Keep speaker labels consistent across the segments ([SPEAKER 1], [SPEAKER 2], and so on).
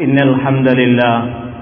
[SPEAKER 1] إن الحمد لله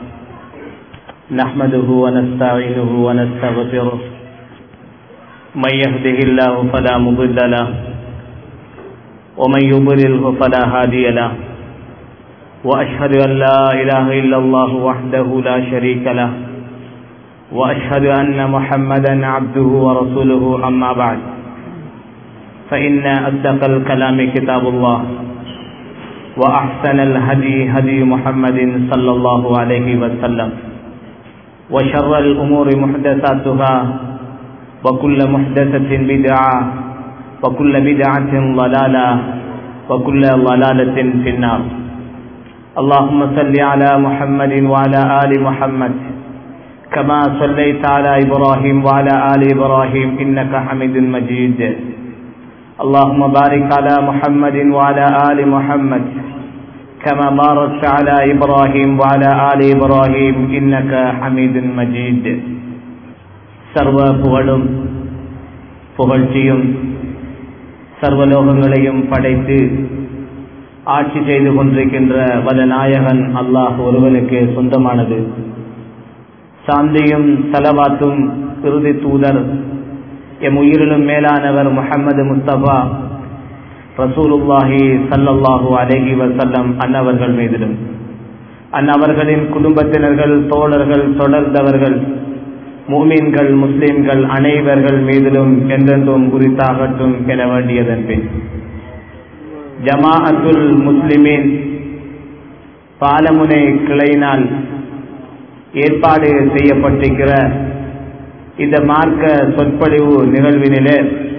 [SPEAKER 1] نحمده ونستعينه ونستغفره من يهده الله فلا مضل له ومن يضلله فلا هادي له وأشهد أن لا إله إلا الله وحده لا شريك له وأشهد أن محمدا عبده ورسوله أما بعد فإن أصدق الكلام كتاب الله وأحسن الهدي هدي محمد صلى الله عليه وسلم وشر الأمور محدثاتها وكل محدثة بدعة وكل بدعة ضلالة وكل ضلالة في النار اللهم صل على محمد وعلى آل محمد كما صليت على إبراهيم وعلى آل إبراهيم إنك حميد مجيد اللهم بارك على محمد وعلى آل محمد كما باركت على إبراهيم وعلى آل إبراهيم إنك حميد مجيد சர்வ புகழும் புகழ்ச்சியும் சர்வலோகங்களையும் படைத்து ஆட்சி செய்து கொண்டிருக்கின்ற வல நாயகன் அல்லாஹ் ஒருவனுக்கு சொந்தமானது சாந்தியும் தலவாத்தும் இறுதி தூதர் எம் உயிரிலும் மேலானவர் முகமது முஸ்தபா ரசூலுல்லாஹி சல்லல்லாஹு அலஹி வசல்லம் அன்னவர்கள் மீதிலும் அன்னவர்களின் குடும்பத்தினர்கள் தோழர்கள் தொடர்ந்தவர்கள் மூமீன்கள் முஸ்லிம்கள் அனைவர்கள் மீதிலும் என்றென்றும் குறித்தாகட்டும் என வேண்டியதன் பின் ஜமாஅத்துல் முஸ்லிமின் பாலமுனை கிளையினால் ஏற்பாடு செய்யப்பட்டிருக்கிற இந்த மார்க்க சொற்பொழிவு நிகழ்வினிலே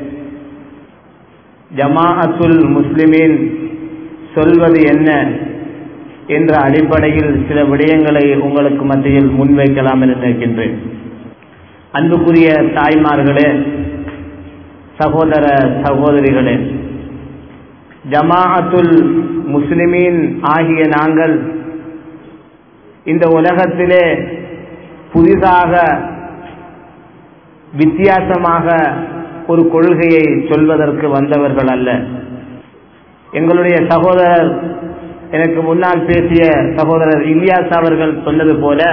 [SPEAKER 1] ஜமாஅத்துல் முஸ்லிமின் சொல்வது என்ன என்ற அடிப்படையில் சில விடயங்களை உங்களுக்கு மத்தியில் முன்வைக்கலாம் என நினைக்கின்றேன் அன்புக்குரிய தாய்மார்களே சகோதர சகோதரிகளே ஜமாஅத்துல் முஸ்லிமீன் ஆகிய நாங்கள் இந்த உலகத்திலே புதிதாக வித்தியாசமாக ஒரு கொள்கையை சொல்வதற்கு வந்தவர்கள் அல்ல எங்களுடைய சகோதரர் எனக்கு முன்னால் பேசிய சகோதரர் இலியாஸ் அவர்கள் சொன்னது போல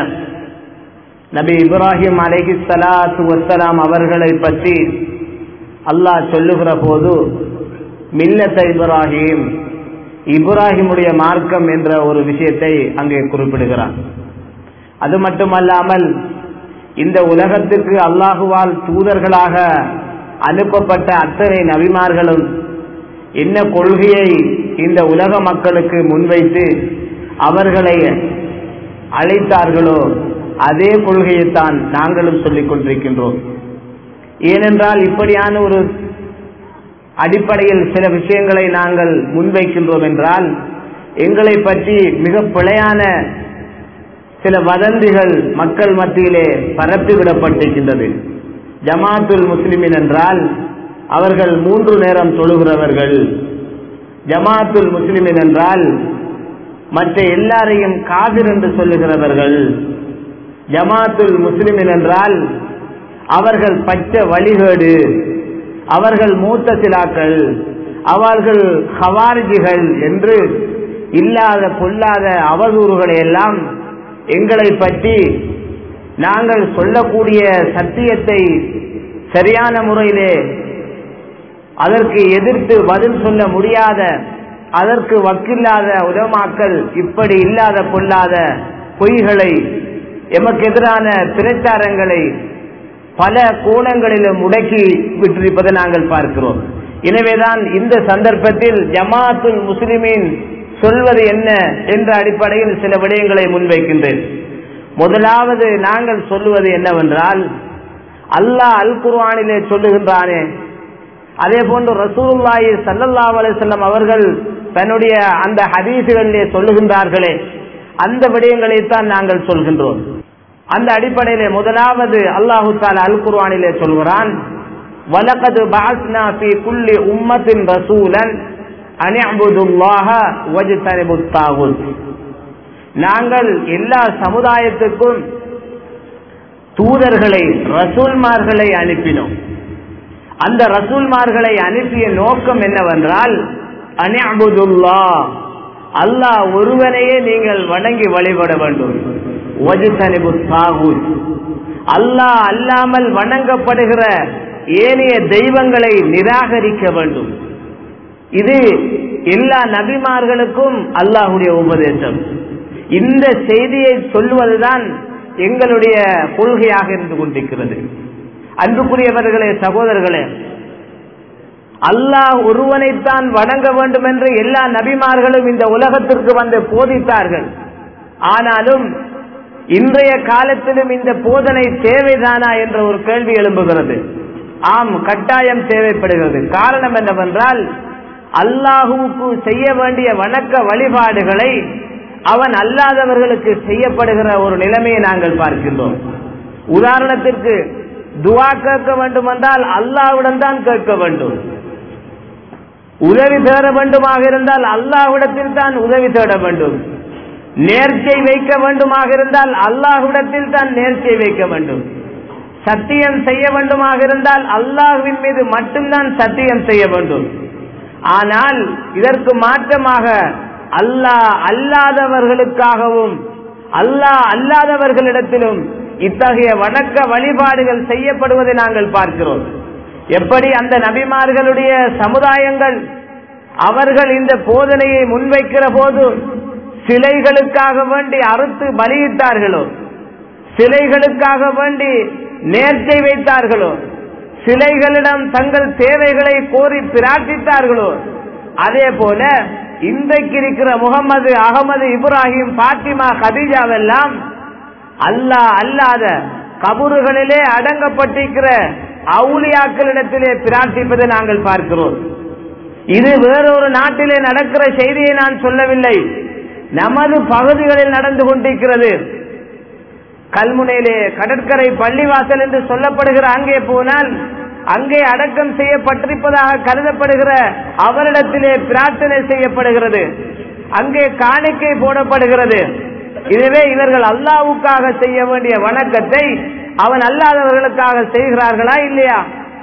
[SPEAKER 1] நபி இப்ராஹிம் அலைஹி சலாத்து வசலாம் அவர்களை பற்றி அல்லாஹ் சொல்லுகிற போது மில்லத்த இப்ராஹிம் இப்ராஹிமுடைய மார்க்கம் என்ற ஒரு விஷயத்தை அங்கே குறிப்பிடுகிறார் அது மட்டுமல்லாமல் இந்த உலகத்துக்கு அல்லாஹுவால் தூதர்களாக அனுப்பப்பட்ட அத்தனை நபிமார்களும் என்ன கொள்கையை இந்த உலக மக்களுக்கு முன்வைத்து அவர்களை அழைத்தார்களோ அதே கொள்கையைத்தான் நாங்களும் சொல்லிக் கொண்டிருக்கின்றோம் ஏனென்றால் இப்படியான ஒரு அடிப்படையில் சில விஷயங்களை நாங்கள் முன்வைக்கின்றோம் என்றால் எங்களை பற்றி மிக பிழையான சில வதந்திகள் மக்கள் மத்தியிலே பரப்பிவிடப்பட்டிருக்கின்றது ஜமாத்துல் முஸ்லிமின் என்றால் அவர்கள் மூன்று நேரம் தொழுகிறவர்கள் ஜமாத்துல் முஸ்லிமின் என்றால் மற்ற எல்லாரையும் காதிர் என்று சொல்லுகிறவர்கள் ஜமாத்துல் முஸ்லிமின் என்றால் அவர்கள் பச்ச வழிகேடு அவர்கள் மூத்த சிலாக்கள் அவர்கள் ஹவாரிஜிகள் என்று இல்லாத பொல்லாத அவதூறுகளை எல்லாம் எங்களை பற்றி நாங்கள் சொல்லக்கூடிய சத்தியத்தை சரியான முறையிலே அதற்கு எதிர்த்து பதில் சொல்ல முடியாத அதற்கு வக்கில்லாத உலமாக்கள் இப்படி இல்லாத பொல்லாத பொய்களை எமக்கு எதிரான பிரச்சாரங்களை பல கோணங்களிலும் முடக்கி விட்டிருப்பதை நாங்கள் பார்க்கிறோம் எனவேதான் இந்த சந்தர்ப்பத்தில் ஜமாத்துல் முஸ்லிமின் சொல்வது என்ன என்ற அடிப்படையில் சில விடயங்களை முன்வைக்கின்றேன் முதலாவது நாங்கள் சொல்லுவது என்னவென்றால் அல்லாஹ் அல் குர்ஆனிலே சொல்லுகின்றானே அதே போன்று ரசூலுல்லாஹி ஸல்லல்லாஹு அலைஹி வஸல்லம் அவர்கள் தன்னுடைய அந்த ஹதீஸுகளிலே சொல்லுகின்றார்களே அந்த விடயங்களைத்தான் நாங்கள் சொல்கின்றோம் அந்த அடிப்படையிலே முதலாவது அல்லாஹு தாலா அல் குர்ஆனிலே சொல்கிறான் வலகது பஅஸ்னா ஃபீ குல்லி உம்மத்தின் ரசூலன் அனிஅபுதுல்லாஹ வஜ்தனிபுத் தாகுத் நாங்கள் எல்லா சமுதாயத்துக்கும் தூதர்களை ரசூல்மார்களை அனுப்பினோம் அந்த ரசூல்மார்களை அனுப்பிய நோக்கம் என்னவென்றால் அனிஅபுதுல்லா அல்லாஹ் ஒருவனையே நீங்கள் வணங்கி வழிபட வேண்டும் வஜுதனிபு தாகூத் அல்லாஹ் அல்லாமல் வணங்கப்படுகிற ஏனைய தெய்வங்களை நிராகரிக்க வேண்டும் இது எல்லா நபிமார்களுக்கும் அல்லாஹுடைய உபதேசம் இந்த செய்தியை சொல்வதுதான் எங்களுடைய கொள்கையாக இருந்து கொண்டிருக்கிறது அன்புக்குரியவர்களே சகோதரர்களே அல்லாஹ் ஒருவனைத்தான் வணங்க வேண்டும் என்று எல்லா நபிமார்களும் இந்த உலகத்திற்கு வந்து போதித்தார்கள் ஆனாலும் இன்றைய காலத்திலும் இந்த போதனை தேவைதானா என்ற ஒரு கேள்வி எழும்புகிறது ஆம் கட்டாயம் தேவைப்படுகிறது காரணம் என்னவென்றால் அல்லாஹுவுக்கு செய்ய வேண்டிய வணக்க வழிபாடுகளை அவன் அல்லாதவர்களுக்கு செய்யப்படுகிற ஒரு நிலைமையை நாங்கள் பார்க்கின்றோம் உதாரணத்திற்கு துவா கேட்க வேண்டுமென்றால் அல்லாவிடம் தான் கேட்க வேண்டும் உதவி தேட வேண்டுமாக இருந்தால் அல்லாஹ்விடத்தில் தான் உதவி தேட வேண்டும் நேர்ச்சை வைக்க வேண்டுமாக இருந்தால் அல்லாஹ்விடத்தில் தான் நேர்ச்சை வைக்க வேண்டும் சத்தியம் செய்ய வேண்டுமாக இருந்தால் அல்லாஹுவின் மீது மட்டும்தான் சத்தியம் செய்ய வேண்டும் ஆனால் இதற்கு மாற்றமாக அல்லாஹ் அல்லாதவர்களுக்காகவும் அல்லாஹ் அல்லாதவர்களிடத்திலும் இத்தகைய வணக்க வழிபாடுகள் செய்யப்படுவதை நாங்கள் பார்க்கிறோம் எப்படி அந்த நபிமார்களுடைய சமுதாயங்கள் அவர்கள் இந்த போதனையை முன்வைக்கிற போது சிலைகளுக்காக வேண்டி அறுத்து பலியிட்டார்களோ சிலைகளுக்காக வேண்டி நேர்ச்சை வைத்தார்களோ சிலைகளிடம் தங்கள் தேவைகளை கோரி பிரார்த்தித்தார்களோ அதே போல இன்றைக்கு இருக்கிற முகமது அகமது இப்ராஹிம் பாத்திமா கதிஜாவெல்லாம் அல்லாஹ் அல்லாத கபறுகளிலே அடங்கப்பட்டிருக்கிற அவுளியாக்களிடத்திலே பிரார்த்திப்பதை நாங்கள் பார்க்கிறோம் இது வேறொரு நாட்டிலே நடக்கிற செய்தியை நான் சொல்லவில்லை நமது பகுதிகளில் நடந்து கொண்டிருக்கிறது கல்முனையிலே கடற்கரை பள்ளிவாசல் என்று சொல்லப்படுகிற அங்கே போனால் அங்கே அடக்கம் செய்யப்பட்டிருப்பதாக கருதப்படுகிற அவரிடத்திலே பிரார்த்தனை செய்யப்படுகிறது அங்கே காணிக்கை போடப்படுகிறது இதுவே இவர்கள் அல்லாவுக்காக செய்ய வேண்டிய வணக்கத்தை அவன் அல்லாதவர்களுக்காக செய்கிறார்களா இல்லையா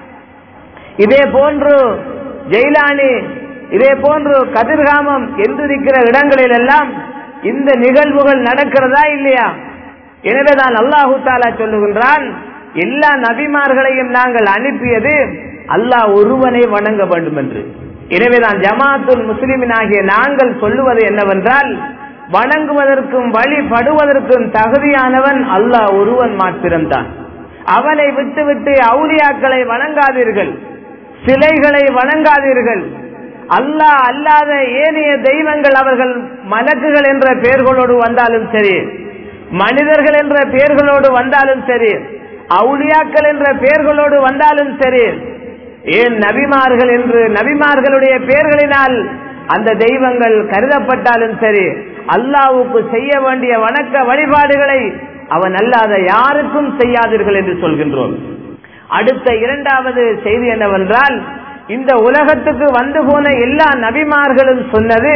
[SPEAKER 1] இதே போன்று ஜெயிலானி இதே போன்று கதிர்காமம் என்றிருக்கிற இடங்களில் எல்லாம் இந்த நிகழ்வுகள் நடக்கிறதா இல்லையா எனவேதான் அல்லாஹு தாலா சொல்லுகின்றான் எல்லா நபிமார்களையும் நாங்கள் அனுப்பியது அல்லாஹ் ஒருவனை வணங்க வேண்டும் என்று எனவேதான் ஜமாத்துல் முஸ்லிமின் ஆகிய நாங்கள் சொல்லுவது என்னவென்றால் வணங்குவதற்கும் வழிபடுவதற்கும் தகுதியானவன் அல்லாஹ் ஒருவன் மாத்திரம்தான் அவனை விட்டுவிட்டு அவுலியாக்களை வணங்காதீர்கள் சிலைகளை வணங்காதீர்கள் அல்லாஹ் அல்லாத ஏனைய தெய்வங்கள் அவர்கள் மலக்குகள் என்ற பெயர்களோடு வந்தாலும் சரி மனிதர்கள் என்ற பெயர்களோடு வந்தாலும் சரி அவுலியாக்கள் என்ற பெயர்களோடு வந்தாலும் சரி ஏன் நபிமார்கள் என்று நபிமார்களுடைய பெயர்களினால் அந்த தெய்வங்கள் கருதப்பட்டாலும் சரி அல்லாவுக்கு செய்ய வேண்டிய வணக்க வழிபாடுகளை அவன் அல்லாத யாருக்கும் செய்யாதீர்கள் என்று சொல்கின்றோம் அடுத்த இரண்டாவது செய்தி என்னவென்றால் இந்த உலகத்துக்கு வந்து போன எல்லா நபிமார்களும் சொன்னது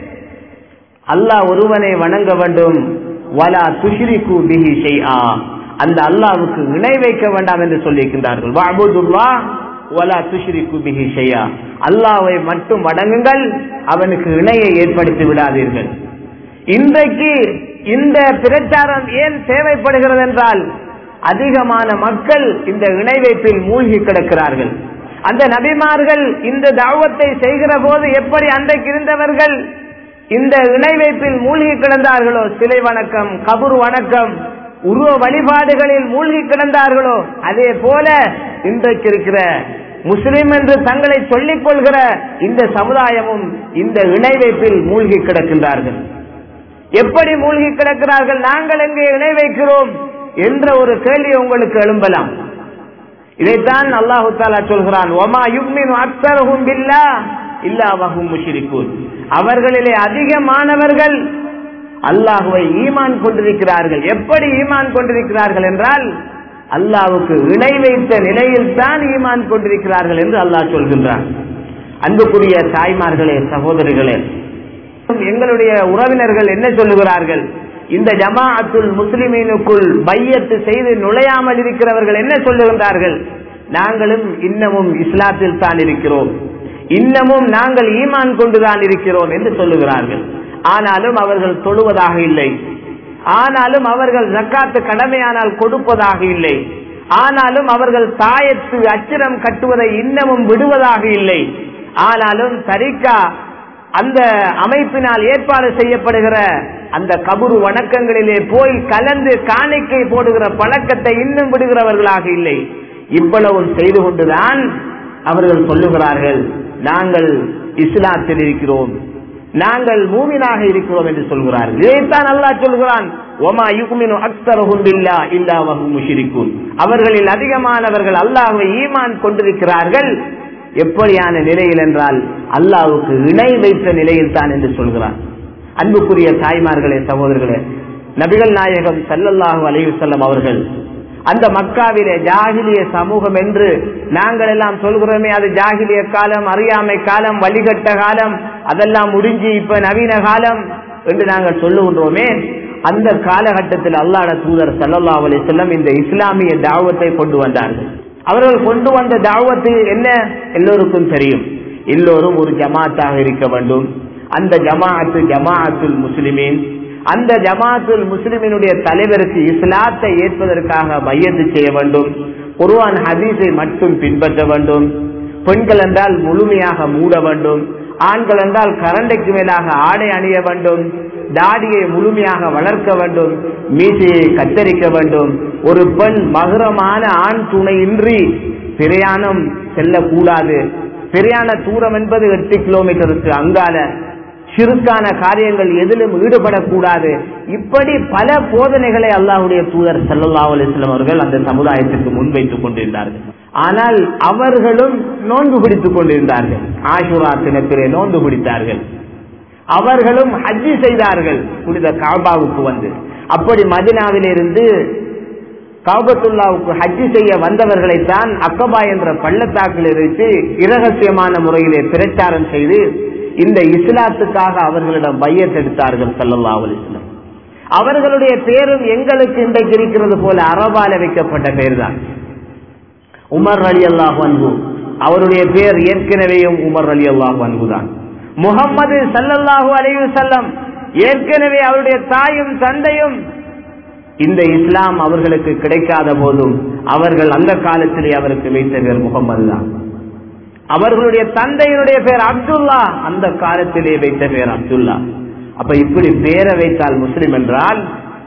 [SPEAKER 1] அல்லாஹ் ஒருவனை வணங்க வேண்டும் வலா துஷ்ரிகு பிஹி ஷைஆ அந்த அல்லாஹ்வுக்கு இணை வைக்க வேண்டாம் என்று சொல்லியிருக்கின்றார்கள் வஅபுதுல்லா வலா துஷ்ரிகு பிஹி ஷைஆ அல்லாஹ்வை மட்டும் வணங்குங்கள் அவனுக்கு இணையை ஏற்படுத்தி விடாதீர்கள் இன்றைக்கு இந்த பிரச்சாரம் ஏன் தேவைப்படுகிறது என்றால் அதிகமான மக்கள் இந்த இணை வைப்பில் மூழ்கி கிடக்கிறார்கள் அந்த நபிமார்கள் இந்த தாவத்தை செய்கிற போது எப்படி அன்றைக்கு இருந்தவர்கள் இந்த இணை வைப்பில் மூழ்கி கிடந்தார்களோ சிலை வணக்கம் கபுர் வணக்கம் உருவ வழிபாடுகளில் மூழ்கி கிடந்தார்களோ அதே போல இன்றைக்கு இருக்கிற முஸ்லிம் என்று தங்களை சொல்லிக் கொள்கிற இந்த சமுதாயமும் இந்த இணை வைப்பில் மூழ்கி கிடக்கின்றார்கள் எப்படி மூழ்கி கிடக்கிறார்கள் நாங்கள் எங்கே இணை வைக்கிறோம் என்ற ஒரு கேள்வி உங்களுக்கு எழும்பலாம் இதைத்தான் அல்லாஹு தாலா சொல்கிறான் ஒமா யுக்மின் அக்சரஹும் பில்லா இல்லா வஹும் முஷ்ரிகூன் அவர்களிலே அதிகமானவர்கள் அல்லாஹுவை ஈமான் கொண்டிருக்கிறார்கள் எப்படி ஈமான் கொண்டிருக்கிறார்கள் என்றால் அல்லாஹுக்கு இணை வைத்த நிலையில் தான் ஈமான் கொண்டிருக்கிறார்கள் என்று அல்லாஹ் சொல்கின்றான் அன்புக்குரிய தாய்மார்களே சகோதரிகளே எங்களுடைய உறவினர்கள் என்ன சொல்லுகிறார்கள் இந்த ஜமாஅத்துல் முஸ்லிமீனுக்குள் பையத்து செய்து நுழையாமல் இருக்கிறவர்கள் என்ன சொல்லுகின்றார்கள் நாங்களும் இன்னமும் இஸ்லாத்தில் தான் இருக்கிறோம் இன்னமும் நாங்கள் ஈமான் கொண்டுதான் இருக்கிறோம் என்று சொல்லுகிறார்கள் ஆனாலும் அவர்கள் தொழுவதாக இல்லை ஆனாலும் அவர்கள் ஜக்காத்து கடமையானால் கொடுப்பதாக இல்லை ஆனாலும் அவர்கள் தாயத்து அச்சிரம் கட்டுவதை இன்னமும் விடுவதாக இல்லை ஆனாலும் தரிக்கா அந்த அமைப்பினால் ஏற்பாடு செய்யப்படுகிற அந்த கபுரு வணக்கங்களிலே போய் கலந்து காணிக்கை போடுகிற பழக்கத்தை இன்னும் விடுகிறவர்களாக இல்லை இவ்வளவும் செய்து கொண்டுதான் அவர்கள் சொல்லுகிறார்கள் நாங்கள் இஸ்லாத்தில் இருக்கிறோம் நாங்கள் மூமினாக இருக்கிறோம் என்று சொல்கிறார்கள் இதைத்தான் அல்லாஹ் சொல்கிறான் ஒமா யுக்மினு அக்தரஹும் பில்லா இல்லா வஹும் முஷ்ரிகூன் அவர்களில் அதிகமானவர்கள் அல்லாஹ்வை ஈமான் கொண்டிருக்கிறார்கள் எப்படியான நிலையில் என்றால் அல்லாஹ்வுக்கு இணை வைத்த நிலையில் தான் என்று சொல்கிறான் அன்புக்குரிய தாய்மார்களே சகோதரர்களே நபிகள் நாயகம் ஸல்லல்லாஹு அலைஹி வஸல்லம் அவர்கள் அந்த மக்காவிலே ஜாகிலிய சமூகம் என்று நாங்கள் எல்லாம் சொல்கிறோமே அது ஜாகிலிய காலம் அறியாமை காலம் வழிகட்ட காலம் அதெல்லாம் முடிஞ்சு இப்ப நவீன காலம் என்று நாங்கள் சொல்லுகின்றோமே அந்த காலகட்டத்தில் அல்லாட தூதர் சல்லல்லா அலி செல்லம் இந்த இஸ்லாமிய தாவத்தை கொண்டு வந்தார்கள் அவர்கள் கொண்டு வந்த தாவத்து என்ன எல்லோருக்கும் தெரியும் எல்லோரும் ஒரு ஜமாத்தாக இருக்க வேண்டும் அந்த ஜமாஅத்து ஜமாஅத்துல் முஸ்லிமீன் அந்த ஜமாத்துல் முஸ்லிமினுடைய தலைவருக்கு இஸ்லாத்தை ஏற்பதற்காக மையத்து செய்ய வேண்டும் குர்ஆன் ஹதீஸை மட்டும் பின்பற்ற வேண்டும் பெண்கள் என்றால் முழுமையாக மூட வேண்டும் ஆண்கள் என்றால் கரண்டைக்கு மேலாக ஆடை அணிய வேண்டும் தாடியை முழுமையாக வளர்க்க வேண்டும் மீசையை கத்தரிக்க வேண்டும் ஒரு பெண் மகுரமான ஆண் துணையின்றி பிரயாணம் செல்லக்கூடாது பிரயாண தூரம் என்பது எட்டு கிலோமீட்டருக்கு அங்கால சிறுக்கான காரியங்கள் எதிலும் ஈடுபடக்கூடாது இப்படி பல போதனைகளை அல்லாஹுடைய தூதர் சல்லல்லா அலிஸ்லாம் அவர்கள் அந்த சமுதாயத்திற்கு முன்வைத்துக் கொண்டிருந்தார்கள் ஆனால் அவர்களும் நோன்பு பிடித்துக் கொண்டிருந்தார்கள் ஆஷுரா தினத்திலே நோன்பு பிடித்தார்கள் அவர்களும் ஹஜ்ஜி செய்தார்கள் புனித காபாவுக்கு வந்து அப்படி மதினாவிலிருந்து காபத்துல்லாவுக்கு ஹஜ்ஜி செய்ய வந்தவர்களைத்தான் அக்கபா என்ற பள்ளத்தாக்கில் வைத்து இரகசியமான முறையிலே பிரச்சாரம் செய்து இந்த இஸ்லாத்துக்காக அவர்களிடம் பையத் எடுத்தார்கள் சல்லல்லா அலிஸ்லாம் அவர்களுடைய பேரும் எங்களுக்கு இன்றைக்கு இருக்கிறது போல அரபால வைக்கப்பட்ட பெயர் தான் உமர் அலி அல்லாஹ் அன்பு அவருடைய பேர் ஏற்கனவேயும் உமர் அலி அல்லாஹ் அன்பு தான் முகம்மது சல்லல்லாஹு அலைஹி வஸல்லம் ஏற்கனவே அவருடைய தாயும் தந்தையும் இந்த இஸ்லாம் அவர்களுக்கு கிடைக்காத போதும் அவர்கள் அந்த காலத்திலே அவருக்கு வைத்த பேர் முகம்மது தான் அவர்களுடைய தந்தையினுடைய பேர் அப்துல்லா அந்த காலத்திலே வைத்த பேர் அப்துல்லா அப்ப இப்படி பேரை வைத்தால் முஸ்லிம் என்றால்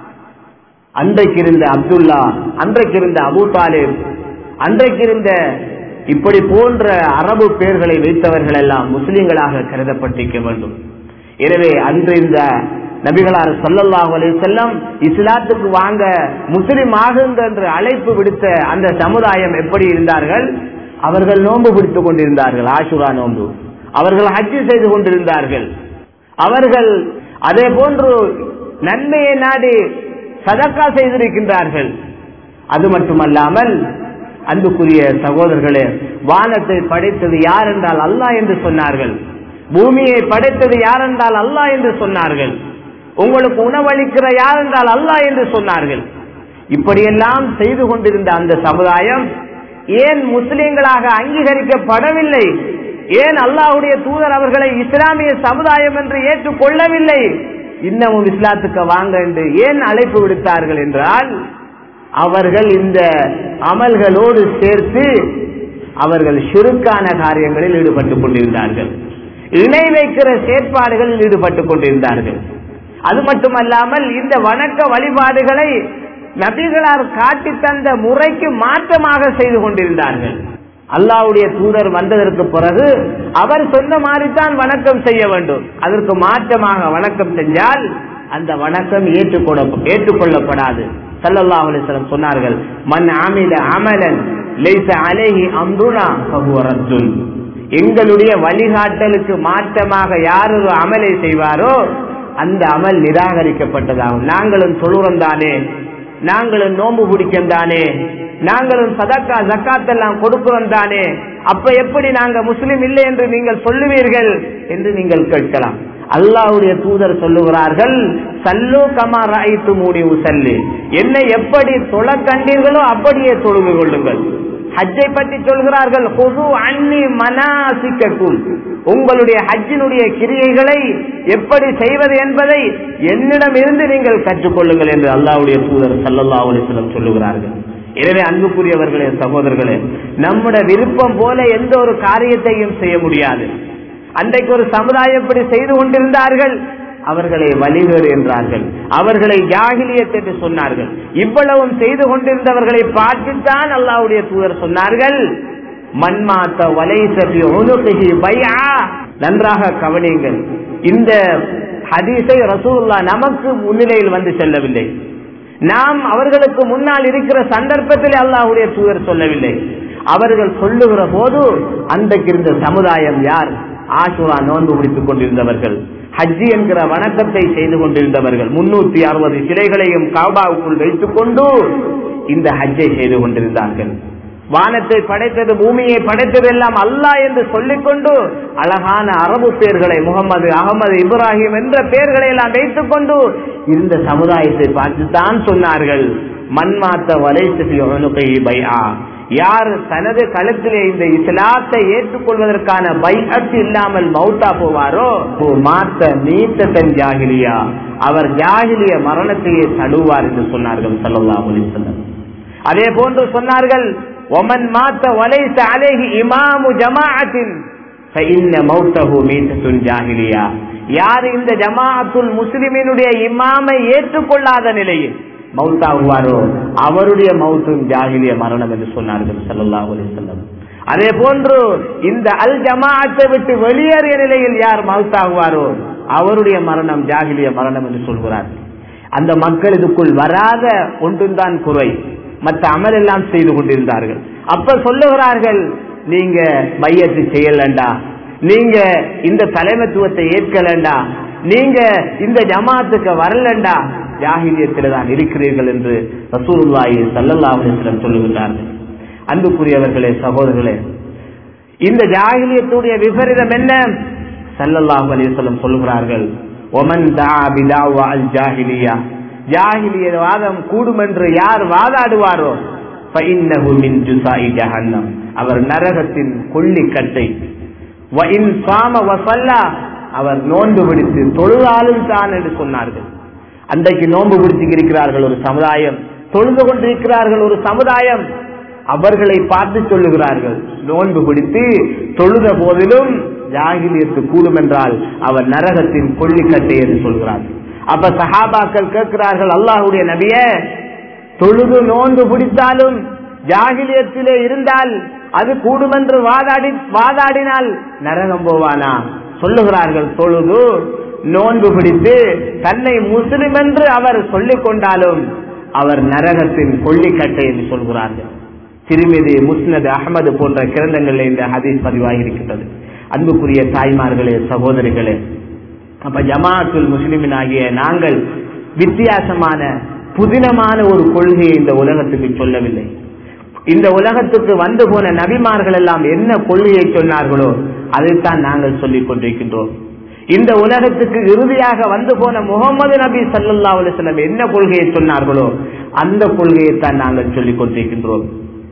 [SPEAKER 1] அன்றைக்கு இருந்த அப்துல்லா அன்றைக்கு இருந்த அபு தாலிப் அன்றைக்கு இருந்த இப்படி போன்ற அரபு பெயர்களை வைத்தவர்கள் எல்லாம் முஸ்லிம்களாக கருதப்பட்டிருக்க வேண்டும் எனவே அன்று இந்த நபிகளார் சல்லல்லாஹு அலைஹி செல்லம் இஸ்லாத்துக்கு வாங்க முஸ்லிம் ஆகுங்க என்று அழைப்பு விடுத்த அந்த சமுதாயம் எப்படி இருந்தார்கள் அவர்கள் நோன்பு பிடித்துக் கொண்டிருந்தார்கள் ஆஷுரா நோன்பு அவர்கள் ஹஜ்ஜு செய்து கொண்டிருந்தார்கள் அவர்கள் அதே போன்று நன்மையை நாடி சதக்கா செய்திருக்கின்றார்கள் அது மட்டுமல்லாமல் அன்புக்குரிய சகோதரர்களே வானத்தை படைத்தது யார் என்றால் அல்லாஹ் என்று சொன்னார்கள் பூமியை படைத்தது யார் என்றால் அல்லாஹ் என்று சொன்னார்கள் உங்களுக்கு உணவளிக்கிற யார் என்றால் அல்லாஹ் என்று சொன்னார்கள் இப்படியெல்லாம் செய்து கொண்டிருந்த அந்த சமுதாயம் ஏன் முஸ்லிம்களாக அங்கீகரிக்கப்படவில்லை ஏன் அல்லாஹுடைய தூதர் அவர்களை இஸ்லாமிய சமுதாயம் என்று ஏற்றுக்கொள்ளவில்லை இன்னமும் இஸ்லாத்துக்கு வாங்க என்று ஏன் அழைப்பு விடுத்தார்கள் என்றால் அவர்கள் இந்த அமல்களோடு சேர்த்து அவர்கள் சிறுக்கான காரியங்களில் ஈடுபட்டுக் கொண்டிருந்தார்கள் இணை வைக்கிற செயற்பாடுகளில் ஈடுபட்டுக் கொண்டிருந்தார்கள் அது மட்டுமல்லாமல் இந்த வணக்க வழிபாடுகளை நபிகளார் காட்டி தந்த முறைக்கு மாற்றமாக செய்து கொண்டிருந்தார்கள் அல்லாவுடைய தூதர் வந்ததற்கு பிறகு அவர் சொன்ன மாதிரிதான் வணக்கம் செய்ய வேண்டும் அதற்கு மாற்றமாக வணக்கம் செஞ்சால் அந்த வணக்கம் ஏற்றுக்கொள்ள ஏற்றுக்கொள்ளப்படாது சல்லல்லா அலிஸ்லம் சொன்னார்கள் மன் ஆமில அமலன் லைச அலைஹி அம்ருனா ரத்துன் எங்களுடைய வழிகாட்டலுக்கு மாற்றமாக யார் ஒரு அமலை செய்வாரோ அந்த அமல் நிராகரிக்கப்பட்டதாகும் நாங்களும் சொல்லுறோம் தானே நாங்களும் நோம்பு பிடிக்கும் தானே நாங்களும் சதக்கா ஜக்காத் எல்லாம் கொடுக்கிறோம் தானே அப்ப எப்படி நாங்க முஸ்லிம் இல்லை என்று நீங்கள் சொல்லுவீர்கள் என்று நீங்கள் கேட்கலாம் அல்லாவுடைய தூதர் சொல்லுகிறார்கள் சல்லு கமா ராய்த்து மூடி உசல்லு என்னை எப்படி தொழ கண்டீர்களோ அப்படியே தொழுது கொள்ளுங்கள் ஹஜ்ஜை பற்றி சொல்கிறார்கள் ஹுது அன்னி மனாசிக்கும் உங்களுடைய ஹஜ்ஜினுடைய கிரியைகளை எப்படி செய்வது என்பதை என்னிடம் இருந்து நீங்கள் கற்றுக்கொள்ளுங்கள் என்று அல்லாவுடைய தூதர் சல்லல்லா அலிஸ்லம் சொல்லுகிறார்கள் எனவே அன்புக்குரியவர்களே சகோதரர்களே நம்முடைய விருப்பம் போல எந்த ஒரு காரியத்தையும் செய்ய முடியாது அன்றைக்கு ஒரு சமுதாயம் இப்படி செய்து கொண்டிருந்தார்கள் அவர்களை வழிகேடு என்றார்கள் அவர்களை ஜாகிலியத் என்று சொன்னார்கள் இவ்வளவும் செய்து கொண்டிருந்தவர்களை பார்த்துத்தான் அல்லாவுடைய தூதர் சொன்னார்கள் மண்மாத்த வலைசபி உனுகி பையா நன்றாக கவனியுங்கள் இந்த ஹதீஸை ரசூல்லா நமக்கு முன்னிலையில் வந்து செல்லவில்லை நாம் அவர்களுக்கு முன்னால் இருக்கிற சந்தர்ப்பத்தில் அல்லாஹுடைய தூதர் சொல்லவில்லை அவர்கள் சொல்லுகிற போது அன்றைக்கு இருந்த சமுதாயம் யார் ஆசுரா நோன்பு முடித்துக் கொண்டிருந்தவர்கள் ஹஜ்ஜி என்கிற வணக்கத்தை செய்து கொண்டிருந்தவர்கள் முன்னூத்தி அறுபது சிலைகளையும் காபாவுக்குள் வைத்துக் கொண்டு இந்த ஹஜ்ஜை செய்து கொண்டிருந்தார்கள் வானத்தை படைத்தது பூமியை படைத்தது எல்லாம் அல்லாஹ் என்று சொல்லிக்கொண்டு அழகான அரபு பெயர்களை முகமது அகமது இப்ராஹிம் என்ற பெயர்களை எல்லாம் வைத்துக் கொண்டு இருந்த சமுதாயத்தை பார்த்துத்தான் சொன்னார்கள் மண்மாத்த வலைசபி பைஆ யார் தனது களத்திலே இந்த இஸ்லாத்தை ஏற்றுக்கொள்வதற்கான பைஅத் இல்லாமல் மௌத்தா போவாரோ மாத்த நீத்த தன் ஜாகிலியா அவர் ஜாகிலிய மரணத்தையே தழுவார் என்று சொன்னார்கள் சல்லல்லாஹு அலைஹி வஸல்லம் அதே போன்று சொன்னார்கள் ஒமன் மாத்த வலைச அலைஹி இமாமு ஜமாஅத்தின் فإن موته ميتة جاهلية யார் இந்த ஜமாஅத்துல் முஸ்லிமினுடைய இமாமை ஏற்றுக்கொள்ளாத நிலையில் மவுத்தாகுவாரோ அவருடைய மவுத்தும் ஜாகிலிய மரணம் என்று சொன்னார்கள் சல்லல்லாஹு அலைஹி வஸல்லம் அதே போன்று இந்த அல் ஜமாஅத்தை விட்டு வெளியேறிய நிலையில் யார் மவுத்தாகுவாரோ அவருடைய மரணம் ஜாகிலிய மரணம் என்று சொல்கிறார்கள் அந்த மக்கள் இதுக்குள் வராத ஒன்றுதான் குறை மற்ற அமல் எல்லாம் செய்து கொண்டிருந்தார்கள் அப்ப சொல்லுகிறார்கள் நீங்க மையத்தை செய்யலண்டா நீங்க இந்த தலைமைத்துவத்தை ஏற்கலண்டா நீங்க இந்த ஜமாத்துக்கு வரலண்டா ஜாகிலியத்தில் தான் இருக்கிறீர்கள் என்று ரசூலுல்லாஹி ஸல்லல்லாஹு அலைஹி வஸல்லம் சொல்லுகிறார்கள் அன்புக்குரியவர்களே சகோதரர்களே இந்த ஜாகிலியத்துடைய விபரீதம் என்ன ஸல்லல்லாஹு அலைஹி வஸல்லம் சொல்லுகிறார்கள் ஒமன் தா பிதாவா அல் ஜாஹிலியா ஜாகிலிய வாதம் கூடும் என்று யார் வாதாடுவாரோ ஃபஇன்னஹு மின் ஜுசாஇ ஜஹன்னம் அவர் நரகத்தின் கொள்ளிக்கட்டை வ இன் சாம வசல்லா அவர் நோன்பு பிடித்து தொழுதாலும் தான் என்று சொன்னார்கள் அன்றைக்கு நோன்பு பிடிச்சிருக்கிறார்கள் ஒரு சமுதாயம் தொழுது கொண்டிருக்கிறார்கள் ஒரு சமுதாயம் அவர்களை பார்த்து சொல்லுகிறார்கள் நோன்பு பிடித்து தொழுத போதிலும் ஜாகிலியத்து கூடும் என்றால் அவர் நரகத்தின் கொள்ளிக்கட்டை என்று சொல்கிறார்கள் அப்ப சஹாபாக்கள் கேட்கிறார்கள் அல்லாஹுடைய நபிய தொழுது நோன்பு பிடித்தாலும் ஜாகிலியத்திலே இருந்தால் அது கூடுமென்று வாதாடி வாதாடினால் நரகம் போவானா சொல்லுகிறார்கள் தொழுது நோன்பு பிடித்து தன்னை முஸ்லிம் என்று அவர் சொல்லிக் கொண்டாலும் அவர் நரகத்தின் கொள்ளிக்கட்டை என்று சொல்கிறார்கள் திருமிதி முஸ்னது அகமது போன்ற கிரந்தங்களில் இந்த ஹதீஸ் பதிவாகி இருக்கின்றது அன்புக்குரிய தாய்மார்களே சகோதரிகளே அப்ப ஜமாத்துல் முஸ்லிமின் ஆகிய நாங்கள் வித்தியாசமான புதினமான ஒரு கொள்கையை இந்த உலகத்துக்கு சொல்லவில்லை இந்த உலகத்துக்கு வந்து போன நபிமார்கள் எல்லாம் என்ன கொள்கையை சொன்னார்களோ அதைத்தான் நாங்கள் சொல்லிக் கொண்டிருக்கின்றோம் இந்த உலகத்துக்கு இறுதியாக வந்து போன முகமது நபி சல்லா அலுவலம் என்ன கொள்கையை சொன்னார்களோ அந்த கொள்கையைத்தான் நாங்கள் சொல்லிக் கொண்டிருக்கின்றோம்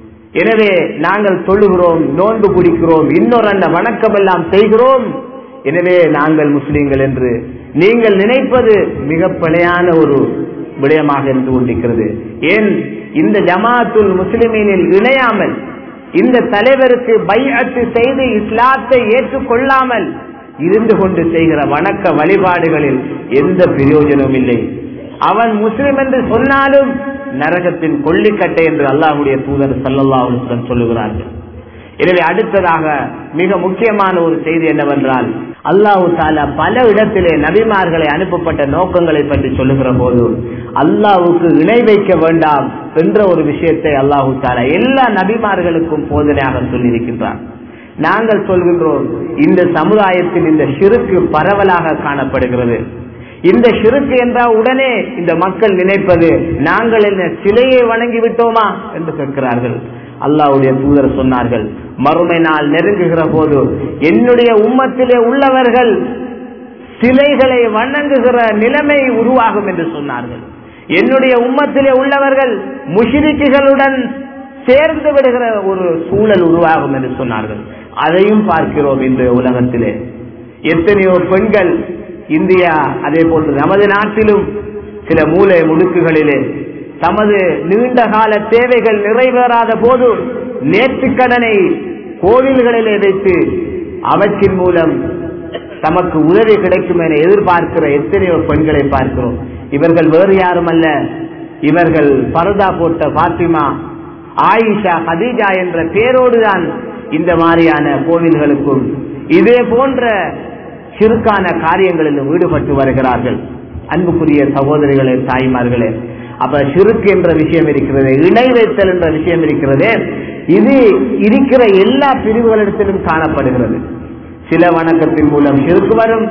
[SPEAKER 1] எனவே நாங்கள் சொல்லுகிறோம் நோன்பு குடிக்கிறோம் இன்னொரு அந்த வணக்கம் எல்லாம் செய்கிறோம் எனவே நாங்கள் முஸ்லீம்கள் என்று நீங்கள் நினைப்பது மிக பிழையான ஒரு விடயமாக இருந்து கொண்டிருக்கிறது ஏன் இந்த ஜமாத்துல் முஸ்லிமீனில் இணையாமல் இந்த தலைவருக்கு பைஅத்து செய்து இஸ்லாத்தை ஏற்றுக்கொள்ளாமல் இருந்து கொண்டு செய்கிற வணக்க வழிபாடுகளில் எந்த பிரயோஜனமும் இல்லை அவன் முஸ்லிம் என்று சொன்னாலும் நரகத்தின் கொல்லிக்கட்டை என்று அல்லாஹுடைய தூதர் சல்லல்லாஹுடன் சொல்லுகிறார்கள் எனவே அடுத்ததாக மிக முக்கியமான ஒரு செய்தி என்னவென்றால் அல்லாஹு தாலா பல இடத்திலே நபிமார்களை அனுப்பப்பட்ட நோக்கங்களை பற்றி சொல்லுகிற போது அல்லாஹுக்கு இணை வைக்க வேண்டாம் என்ற ஒரு விஷயத்தை அல்லாஹு தாலா எல்லா நபிமார்களுக்கும் போதனையாக சொல்லியிருக்கின்றார் நாங்கள் சொல்கின்றோம் இந்த சமுதாயத்தில் இந்த சிறுக்கு பரவலாக காணப்படுகிறது இந்த சிறுக்கு என்றால் உடனே இந்த மக்கள் நினைப்பது நாங்கள் என்ன சிலையை வணங்கி விட்டோமா என்று கேட்கிறார்கள் அல்லாவுடைய தூதர் சொன்னார்கள் மறுமை நாள் நெருங்குகிற போது என்னுடைய உம்மத்திலே உள்ளவர்கள் சிலைகளை வணங்குகிற நிலைமை உருவாகும் என்று சொன்னார்கள் என்னுடைய உம்மத்திலே உள்ளவர்கள் முஷிரிக்குகளுடன் சேர்ந்து விடுகிற ஒரு சூழல் உருவாகும் என்று சொன்னார்கள் அதையும் பார்க்கிறோம் இன்றைய உலகத்திலே எத்தனையோ பெண்கள் இந்தியா அதே போன்று நமது நாட்டிலும் சில மூலை முடுக்குகளிலே தமது நீண்ட கால தேவைகள் நிறைவேறாத போது நேற்றுக்கடனை கோவில்களிலே வைத்து அவற்றின் மூலம் தமக்கு உதவி கிடைக்கும் என எதிர்பார்க்கிற எத்தனையோ பெண்களை பார்க்கிறோம் இவர்கள் வேறு யாரும் அல்ல இவர்கள் பரதா போட்ட பாத்திமா ஆயிஷா ஹதீஜா என்ற பேரோடுதான் இந்த மாதிரியான கோவில்களுக்கும் இதே போன்ற சிறுக்கான காரியங்களிலும் ஈடுபட்டு வருகிறார்கள் அன்புக்குரிய சகோதரிகளே தாய்மார்களே அப்ப சிறுக்கு என்ற விஷயம் இருக்கிறது இணை வைத்தல் என்ற விஷயம் இருக்கிறது இது இருக்கிற எல்லா பிரிவுகளிடத்திலும் காணப்படுகிறது சில வணக்கத்தின் மூலம் சிறுக்கு வரும்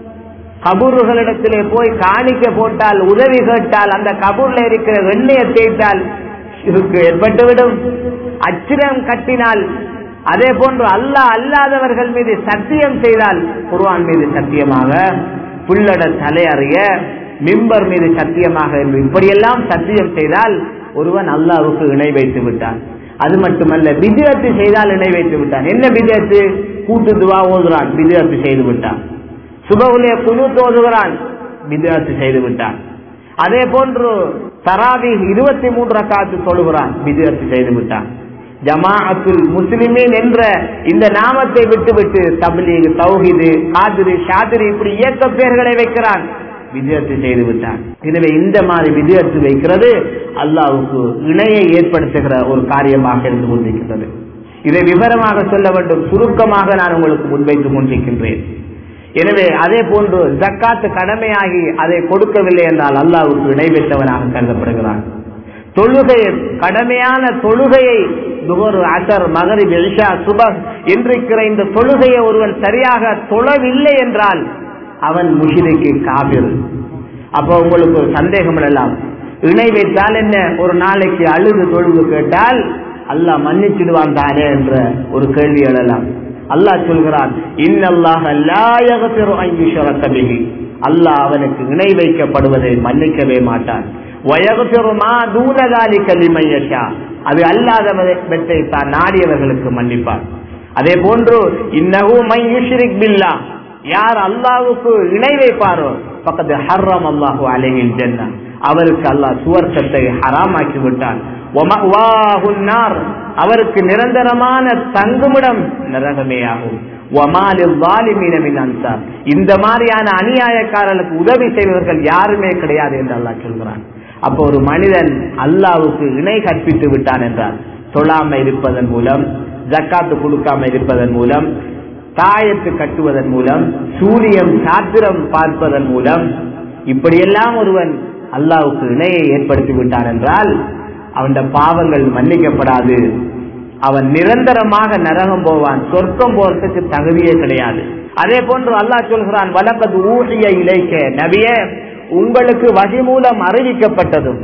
[SPEAKER 1] கபூர்களிடத்திலே போய் காணிக்க போட்டால் உதவி கேட்டால் அந்த கபூர்ல இருக்கிற வெண்ணையை தேய்த்தால் சிறுக்கு ஏற்பட்டுவிடும் அச்சிரம் கட்டினால் அதே போன்று அல்லாஹ் அல்லாதவர்கள் மீது சத்தியம் செய்தால் குர்ஆன் மீது சத்தியமாக புல்லட தலையறிய மிம்பர் மீது சத்தியமாக என்று இப்படியெல்லாம் சத்தியம் செய்தால் ஒருவன் அல்லாவுக்கு இணை வைத்து விட்டான் அது மட்டுமல்ல விஜயத்து செய்தால் இணை வைத்து விட்டான் என்ன விஜயத்து கூட்டு துவா ஓதுறான் விஜயத்து செய்து விட்டான் சுபகுலே குழு ஓதுகிறான் விஜயத்து செய்து விட்டான் அதே போன்று தராவி இருபத்தி மூன்று ரக்காத்து சொல்லுகிறான் விஜயத்து செய்து விட்டான் ஜமாஅத்துல் முஸ்லிமீன் என்ற இந்த நாமத்தை விட்டுவிட்டு தபிலீக் தௌஹிது காதிரி ஷாதிரி இப்படி இயக்க பெயர்களை வைக்கிறான் விஜயத்து செய்து விட்டான் எனவே இந்த மாதிரி விஜயத்து வைக்கிறது அல்லாவுக்கு இணையை ஏற்படுத்துகிற ஒரு காரியமாக இருந்து கொண்டிருக்கிறது இதை விவரமாக சொல்ல வேண்டும் சுருக்கமாக நான் உங்களுக்கு முன்வைத்து கொண்டிருக்கின்றேன் எனவே அதே போன்று ஜக்காத்து கடமையாகி அதை கொடுக்கவில்லை என்றால் அல்லாவுக்கு இணை பெற்றவனாக கருதப்படுகிறான் தொழுகை கடமையான தொழுகையை துகர் அசர் மகரிப் எல்ஷா சுபக் என்றிருக்கிற இந்த தொழுகையை ஒருவன் சரியாக தொழவில்லை என்றால் அவன் முஷிதைக்கு காபிர் அப்போ உங்களுக்கு ஒரு சந்தேகம் எல்லாம் இணை வைத்தால் என்ன ஒரு நாளைக்கு அழுது தொழுது கேட்டால் அல்லாஹ் மன்னிச்சிடுவான் தானே என்ற ஒரு கேள்வி எழலாம் அல்லாஹ் சொல்கிறான் இன்னல்லாஹ லா யக்ஃபிரு அன் யுஷ்ரக பிஹி அல்லாஹ் அவனுக்கு இணை வைக்கப்படுவதை மன்னிக்கவே மாட்டான் வயகுபிரு மா தூனதாலிக்க லிமன் யஷா அது அல்லாதவற்றை தான் நாடியவர்களுக்கு மன்னிப்பார் அதே போன்று இன்னஹு மை யுஷ்ரிக் பில்லா யார் அல்லாஹ்வுக்கு இணை வைப்பாரோ பக்கத்து ஹர்ரம் அல்லாஹு அலைஹில் ஜன்னா அவருக்கு அல்லாஹ் சுவர்க்கத்தை ஹராமாக்கி விட்டான் ஒமவாஹுன் நார் அவருக்கு நிரந்தரமான தங்குமிடம் நரகமே ஆகும் ஒமாலில் வாலிமீன மின் அன்சார் இந்த மாதிரியான அநியாயக்காரர்களுக்கு உதவி செய்வர்கள் யாருமே கிடையாது என்று அல்லாஹ் சொல்கிறான் அப்போ ஒரு மனிதன் அல்லாவுக்கு இணை கற்பித்து விட்டான் என்றார் தொழாம இருப்பதன் மூலம் ஜக்காத்து கொடுக்காம இருப்பதன் மூலம் தாயத்து கட்டுவதன் மூலம் சூரியன் சாத்திரம் பார்ப்பதன் மூலம் இப்படியெல்லாம் ஒருவன் அல்லாவுக்கு இணையை ஏற்படுத்தி விட்டான் என்றால் அவன் பாவங்கள் மன்னிக்கப்படாது அவன் நிரந்தரமாக நரகம் போவான் சொர்க்கம் போறதுக்கு தகுதியே கிடையாது அதே போன்று அல்லாஹ் சொல்கிறான் வழக்கது ஊழிய இலைக்க நபியே உங்களுக்கு வகை மூலம் அறிவிக்கப்பட்டதும்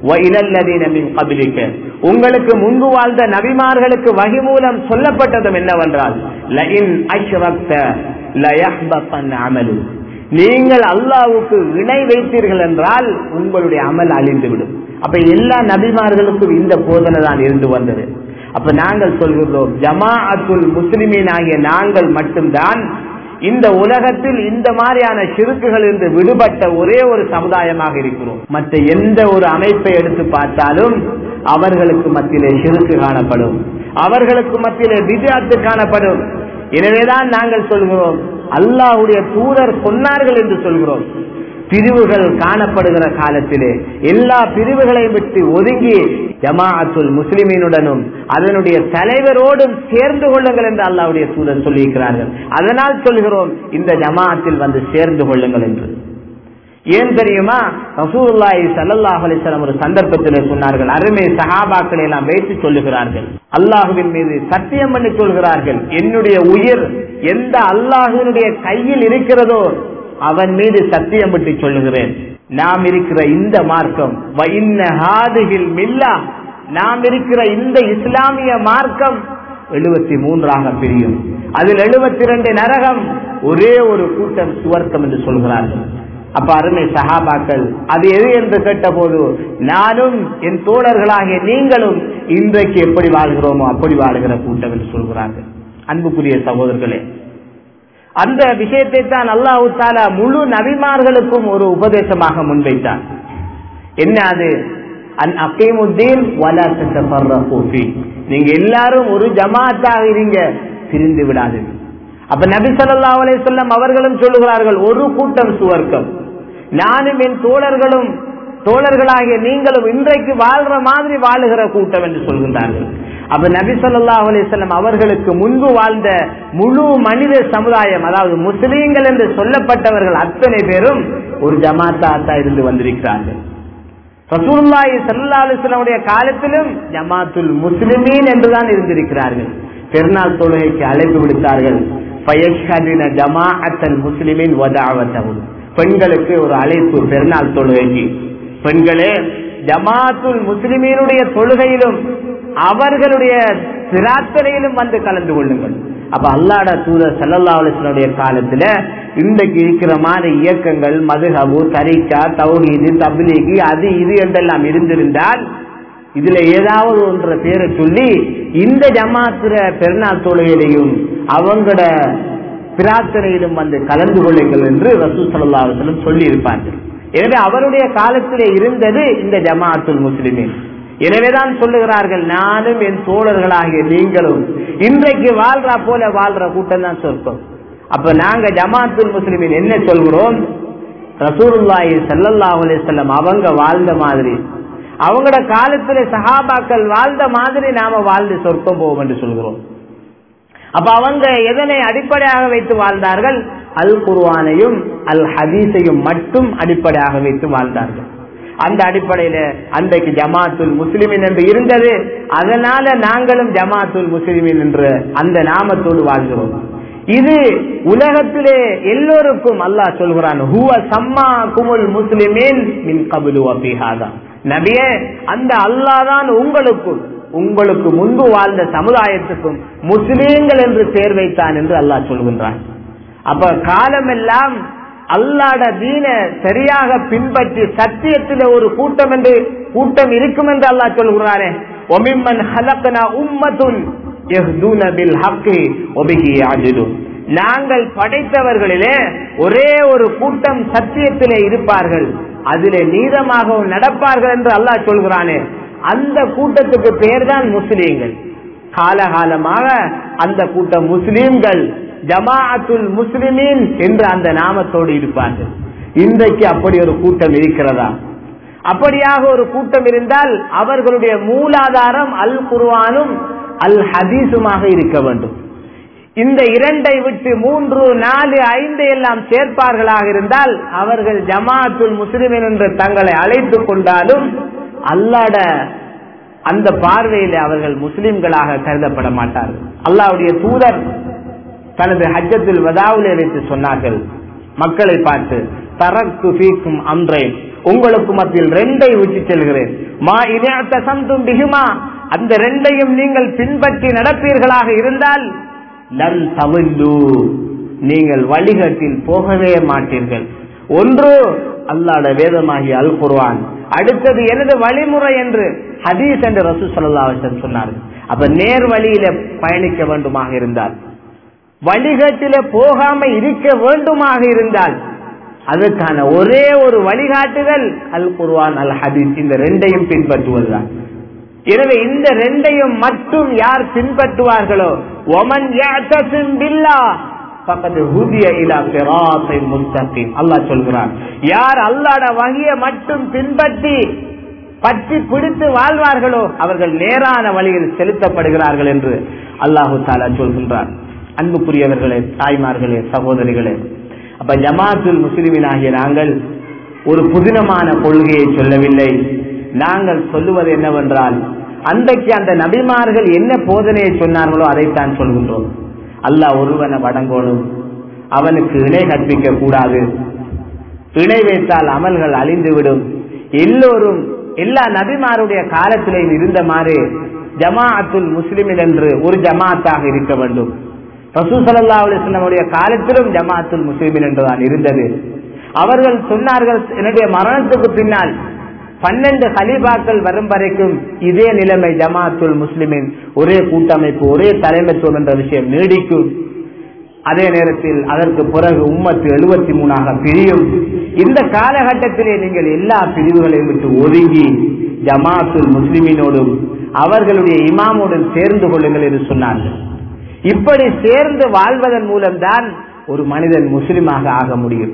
[SPEAKER 1] உங்களுக்கு முன்பு வாழ்ந்த நபிமார்களுக்கு வகை மூலம் சொல்லப்பட்டதும் என்னவென்றால் நீங்கள் அல்லாவுக்கு இணை வைத்தீர்கள் என்றால் உங்களுடைய அமல் அழிந்துவிடும் அப்ப எல்லா நபிமார்களுக்கும் இந்த போதனை தான் இருந்து வந்தது அப்ப நாங்கள் சொல்கிறோம் ஜமா அத்துல் முஸ்லிமீன் ஆகிய நாங்கள் மட்டும்தான் இந்த உலகத்தில் இந்த மாதிரியான சிறுக்குகள் இருந்து விடுபட்ட ஒரே ஒரு சமுதாயமாக இருக்கிறோம் மற்ற எந்த ஒரு அமைப்பை எடுத்து பார்த்தாலும் அவர்களுக்கு மத்தியிலே சிறுக்கு காணப்படும் அவர்களுக்கு மத்தியிலே விஜயாத்து காணப்படும் எனவேதான் நாங்கள் சொல்கிறோம் அல்லாஹுடைய தூதர் சொன்னார்கள் என்று சொல்கிறோம் பிரிவுகள் காணப்படுகிற காலத்திலே எல்லா பிரிவுகளையும் விட்டு ஒதுங்கி ஜமாஅத்துல் முஸ்லிமீனுடனும் அதனுடைய தலைவரோடும் சேர்ந்து கொள்ளுங்கள் என்று அல்லாவுடைய தூதர் சொல்லியிருக்கிறார்கள் அதனால் சொல்கிறோம் இந்த ஜமாஅத்தில் வந்து சேர்ந்து கொள்ளுங்கள் என்று ஏன் தெரியுமா ரசூலுல்லாஹி ஸல்லல்லாஹு அலைஹி வஸல்லம் ஒரு சந்தர்ப்பத்தில் சொன்னார்கள் அருமை சஹாபாக்களை எல்லாம் வைத்து சொல்லுகிறார்கள் அல்லாஹுவின் மீது சத்தியம் பண்ணி சொல்கிறார்கள் என்னுடைய உயிர் எந்த அல்லாஹுவினுடைய கையில் இருக்கிறதோ அவன் மீது சத்தியம் விட்டு சொல்லுகிறேன் நாம் இருக்கிற இந்த மார்க்கம் மில்லா நாம் இருக்கிற இந்த இஸ்லாமிய மார்க்கம் எழுபத்தி மூன்றாக பிரியும் அதில் எழுபத்தி ரெண்டு நரகம் ஒரே ஒரு கூட்டம் சுவர்க்கம் என்று சொல்கிறார்கள் அப்ப அருமை சஹாபாக்கள் அது எது என்று கேட்டபோது நானும் என் தோழர்களாகிய நீங்களும் இன்றைக்கு எப்படி வாழ்கிறோமோ அப்படி வாழ்கிற கூட்டம் என்று சொல்கிறார்கள் அன்புக்குரிய சகோதரர்களே அந்த விஷயத்தை தான் அல்லாஹு தாலா முழு நபிமார்களுக்கும் ஒரு உபதேசமாக முன்வைத்தார் என்ன அது அன் அக்கீமுத்தீன் வலா தத்தஃபர்ரகு ஃபீ. நீங்க எல்லாரும் ஒரு ஜமாத்தாக இருங்க பிரிந்து விடாதீங்க அப்ப நபி ஸல்லல்லாஹு அலைஹி வஸல்லம் அவர்களும் சொல்லுகிறார்கள் ஒரு கூட்டம் சுவர்க்கம் நானும் என் தோழர்களும் தோழர்களாகிய நீங்களும் இன்றைக்கு வாழ்ற மாதிரி வாழுகிற கூட்டம் என்று சொல்கின்றார்கள் அப்ப நபி ஸல்லல்லாஹு அலைஹி வஸல்லம் அவர்களுக்கு முன்பு வாழ்ந்த முழு மனித சமுதாயம் அதாவது முஸ்லீம்கள் என்று சொல்லப்பட்டவர்கள் அத்தனை பேரும் ஒரு ஜமாத்தாத்தா இருந்து வந்திருக்கிறார்கள் ரசூலுல்லாஹி ஸல்லல்லாஹு அலைஹி வஸல்லமுடைய காலத்திலும் ஜமாத்துல் முஸ்லிமீன் என்றுதான் இருந்திருக்கிறார்கள் பெருநாள் தொழுகைக்கு அழைப்பு விடுத்தார்கள் ஃபயஷ்ஹதுன ஜமாஅத்தல் முஸ்லிமீன் வதஅவத்தஹும் பெண்களுக்கு ஒரு அழைப்பு பெருநாள் தொழுகைக்கு பெண்களே ஜமாத்துல் முஸ்லிமீனுடைய தொழுகையிலும் அவர்களுடைய பிரார்த்தனையிலும் வந்து கலந்து கொள்ளுங்கள் அப்ப அல்லாட தூதர் சல்லல்லா அலிஸ்லனுடைய காலத்துல இன்றைக்கு இருக்கிற மாதிரி இயக்கங்கள் மதுஹபு தரிக்கா தௌஹீது தப்லீகு அது இது என்றெல்லாம் இருந்திருந்தால் இதுல ஏதாவது ஒன்ற பேரை சொல்லி இந்த ஜமாத்துற பெருநாள் தொழுகையிலையும் அவங்களோட பிரார்த்தனையிலும் வந்து கலந்து கொள்ளுங்கள் என்று ரசூ சல்லா அலுவலம் சொல்லி இருப்பார்கள் எனவே அவருடைய காலத்திலே இருந்தது இந்த ஜமாத்துல் முஸ்லிமின் எனவேதான் சொல்லுகிறார்கள் நானும் என் தோழர்களாகிய நீங்களும் இன்றைக்கு வாழ்றா போல வாழ்ற கூட்டம் தான் சொர்க்கம் அப்ப நாங்க ஜமாத்துல் முஸ்லிமின் என்ன சொல்கிறோம் ரசூலுல்லாஹி ஸல்லல்லாஹு அலைஹி வஸல்லம் அவங்க வாழ்ந்த மாதிரி அவங்களோட காலத்துல சஹாபாக்கள் வாழ்ந்த மாதிரி நாம வாழ்ந்து சொர்க்கம் போவோம் என்று சொல்கிறோம் அப்ப அவங்க எதனை அடிப்படையாக வைத்து வாழ்ந்தார்கள் அல் குர்வானையும் அல் ஹதீஸையும் மட்டும் அடிப்படையாக வைத்து வாழ்ந்தார்கள் அந்த அடிப்படையில அன்றைக்கு ஜமாத்துல் முஸ்லிமின் என்று இருந்தது அதனால நாங்களும் ஜமாத்துல் முஸ்லிமின் என்று அந்த நாமத்தோடு வாழ்கிறோம் இது உலகத்திலே எல்லோருக்கும் அல்லாஹ் சொல்கிறான் ஹுவ சம்மா குமுல் முஸ்லிமின் மின் கபுலு அபிஹாதா நபியே அந்த அல்லாஹ் தான் உங்களுக்கும் உங்களுக்கு முன்பு வாழ்ந்த சமுதாயத்துக்கும் முஸ்லீம்கள் என்று பேர் வைத்தான் என்று அல்லாஹ் சொல்கின்றான் அப்ப காலமெல்லாம் அல்லாட தீன சரியாக பின்பற்றி சத்தியத்தில் ஒரு கூட்டம் என்று கூட்டம் இருக்கும் என்று அல்லாஹ் சொல்கிறானே ஒமிம்மன் ஹலக்கனா உம்மத்துன் யஹ்தூன பில் ஹக்கி ஒபிகி யாஜிதுன் நாங்கள் படைத்தவர்களிலே ஒரே ஒரு கூட்டம் சத்தியத்திலே இருப்பார்கள் அதிலே நீதமாகவும் நடப்பார்கள் என்று அல்லாஹ் சொல்கிறானே அந்த கூட்டத்துக்கு பேர் தான் முஸ்லீம்கள் காலகாலமாக அந்த கூட்டம் முஸ்லீம்கள் ஜமாஅத்துல் முஸ்லிமீன் என்று அந்த நாமத்தோடு இருப்பார்கள் இன்றைக்கு அப்படி ஒரு கூட்டம் இருக்கிறதா அப்படியாக ஒரு கூட்டம் இருந்தால் அவர்களுடைய மூலாதாரம் அல் குர்வானும் அல் ஹதீஸுமாக இருக்க வேண்டும் இந்த இரண்டை விட்டு மூன்று நாலு ஐந்து எல்லாம் சேர்ப்பார்களாக இருந்தால் அவர்கள் ஜமாத்துல் முஸ்லிமின் என்று தங்களை அழைத்துக் கொண்டாலும் அல்லாட அந்த பார்வையில் அவர்கள் முஸ்லிம்களாக கருதப்பட மாட்டார்கள் அல்லாவுடைய தூதர் தனது ஹஜ்ஜத்தில் வதாவிலே வைத்து சொன்னார்கள் மக்களை பார்த்து தரக்கு ஃபீக்கும் அன்றேன் உங்களுக்கு மத்தியில் ரெண்டை விட்டு செல்கிறேன் மா இணையத்த சந்தும் பிகுமா அந்த ரெண்டையும் நீங்கள் பின்பற்றி நடப்பீர்களாக இருந்தால் லன் தவில்லு நீங்கள் வழிகட்டில் போகவே மாட்டீர்கள் ஒன்று அல்லாட வேதமாகிய அல் குர்வான் அடுத்தது எனது வழிமுறை என்று ஹதீஸ் என்று ரசூ சல்லா சொன்னார்கள் அப்ப நேர் வழியில பயணிக்க வேண்டுமாக இருந்தால் வழிகாட்டில போகாம இருக்க வேண்டுமாக இருந்தால் அதற்கான ஒரே ஒரு வழிகாட்டுதல் அல் குர்வான் அல் ஹதீஸ் இந்த ரெண்டையும் பின்பற்றுவதுதான் எனவே இந்த ரெண்டையும் மட்டும் யார் பின்பற்றுவார்களோ ஒமன் பில்லா அல்லாஹ் சொல்கிறான் யார் அல்லாட வகையை மட்டும் பின்பற்றி பற்றி பிடித்து வாழ்வார்களோ அவர்கள் நேரான வழியில் செலுத்தப்படுகிறார்கள் என்று அல்லாஹு தாலா சொல்கின்றார் அன்புக்குரியவர்களே தாய்மார்களே சகோதரிகளே அப்ப ஜமாத்துல் முஸ்லிமின் ஆகிய நாங்கள் ஒரு புதினமான கொள்கையை சொல்லவில்லை நாங்கள் சொல்லுவது என்னவென்றால் அன்றைக்கு அந்த நபிமார்கள் என்ன போதனையை சொன்னார்களோ அதைத்தான் சொல்கின்றோம் அல்லாஹ் ஒருவனை வணங்கணும் அவனுக்கு இணை கற்பிக்க கூடாது இணை வைத்தால் அமல்கள் அழிந்துவிடும் எல்லோரும் எல்லா நபிமாருடைய காலத்திலேயும் இருந்த மாதிரி ஜமாஅத்துல் முஸ்லிமின் என்று ஒரு ஜமாத்தாக இருக்க வேண்டும் ரசூ சல்லா அலிஸ்லமுடைய காலத்திலும் ஜமாத்துல் முஸ்லிமின் என்றுதான் இருந்தது அவர்கள் சொன்னார்கள் என்னுடைய மரணத்துக்கு பின்னால் பன்னெண்டு ஹலீபாக்கள் வரும் வரைக்கும் இதே நிலைமை ஜமாத்துல் முஸ்லிமின் ஒரே கூட்டமைப்பு ஒரே தலைமைத்துவம் என்ற விஷயம் நீடிக்கும் அதே நேரத்தில் அதற்கு பிறகு உம்மத்து எழுபத்தி மூணாக பிரியும் இந்த காலகட்டத்திலே நீங்கள் எல்லா பிரிவுகளையும் விட்டு ஒதுங்கி ஜமாத்துல் முஸ்லிமினோடும் அவர்களுடைய இமாமோடும் சேர்ந்து கொள்ளுங்கள் என்று சொன்னார்கள் இப்படி சேர்ந்து வாழ்வதன் மூலம்தான் ஒரு மனிதன் முஸ்லிமாக ஆக முடியும்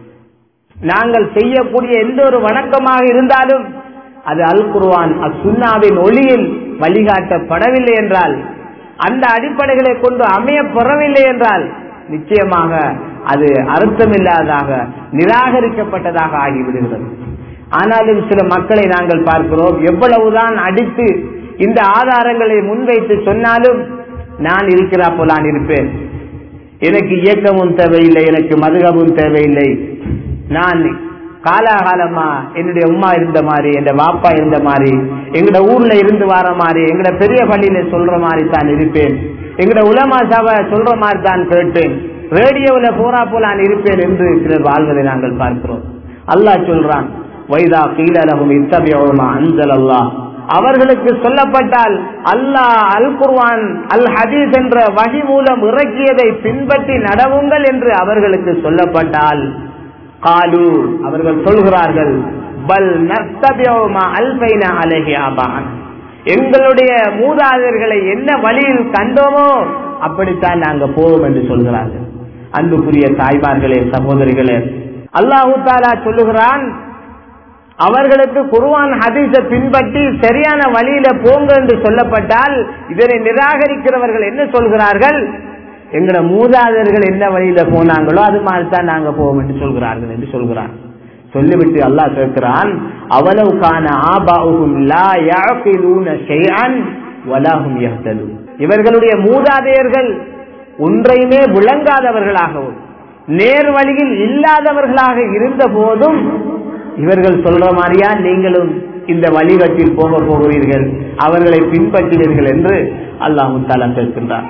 [SPEAKER 1] நாங்கள் செய்யக்கூடிய எந்த ஒரு வணக்கமாக இருந்தாலும் அது அல் குர்வான் அசுன்னாவின் ஒளியில் வழிகாட்டப்படவில்லை என்றால் அந்த அடிப்படைகளை கொண்டு அமைய பெறவில்லை என்றால் நிச்சயமாக அது அர்த்தமில்லாததாக நிராகரிக்கப்பட்டதாக ஆகிவிடுகிறது ஆனாலும் சில மக்களை நாங்கள் பார்க்கிறோம் எவ்வளவுதான் அடித்து இந்த ஆதாரங்களை முன்வைத்து சொன்னாலும் நான் இருக்கிறா போல் நான் இருப்பேன் எனக்கு இயக்கமும் தேவையில்லை எனக்கு மதுகமும் தேவையில்லை நான் காலாகாலமா என்னுடைய உமா இருந்த மாதிரி என் வாப்பா இருந்த மாதிரி எங்கட ஊர்ல இருந்து வர மாதிரி எங்கட பெரிய பள்ளியில சொல்ற மாதிரி தான் இருப்பேன் எங்கட உலமா சபை சொல்ற மாதிரி தான் கேட்டேன் ரேடியோவில் போறா போல நான் இருப்பேன் என்று சிலர் வாழ்வதை நாங்கள் பார்க்கிறோம் அல்லாஹ் சொல்றான் வைதா கீழலகும் இத்தபியோமா அஞ்சல் அல்லாஹ் அவர்களுக்கு சொல்லப்பட்டால் அல்லாஹ் அல் குர்வான் அல் ஹதீஸ் என்ற வகி மூலம் இறக்கியதை பின்பற்றி நடவுங்கள் என்று அவர்களுக்கு சொல்லப்பட்டால் காலு அவர்கள் சொல்கிறார்கள் பல் நர்த்தபியோமா அல்பைன அலஹி ஆபான் எங்களுடைய மூதாதையர்களை என்ன வழியில் கண்டோமோ அப்படித்தான் நாங்க போவோம் என்று சொல்கிறார்கள் அன்புக்குரிய தாய்மார்களே சகோதரிகளே அல்லாஹு தாலா சொல்லுகிறான் அவர்களுக்கு குருவான் ஹதீஸை பின்பற்றி சரியான வழியில போங்க என்று சொல்லப்பட்டால் இதனை நிராகரிக்கிறவர்கள் என்ன சொல்கிறார்கள் எங்களோட மூதாதையர்கள் என்ன வழியில போனாங்களோ அது மாதிரி தான் நாங்க போவோம் என்று சொல்கிறார்கள் என்று சொல்கிறான் சொல்லிவிட்டு அல்லாஹ் கேட்கிறான் அவ்வளவு காண ஆபாவும் லா யாக்கிலூன ஷைஅன் வலாஹும் யஹ்தலூன் இவர்களுடைய மூதாதையர்கள் ஒன்றையுமே விளங்காதவர்களாகவும் நேர் வழியில் இல்லாதவர்களாக இருந்த போதும் இவர்கள் சொல்ற மாதிரியா நீங்களும் இந்த வழிகட்டில் போக போகிறீர்கள் அவர்களை பின்பற்றுவீர்கள் என்று அல்லாஹு தாலா கேட்கின்றார்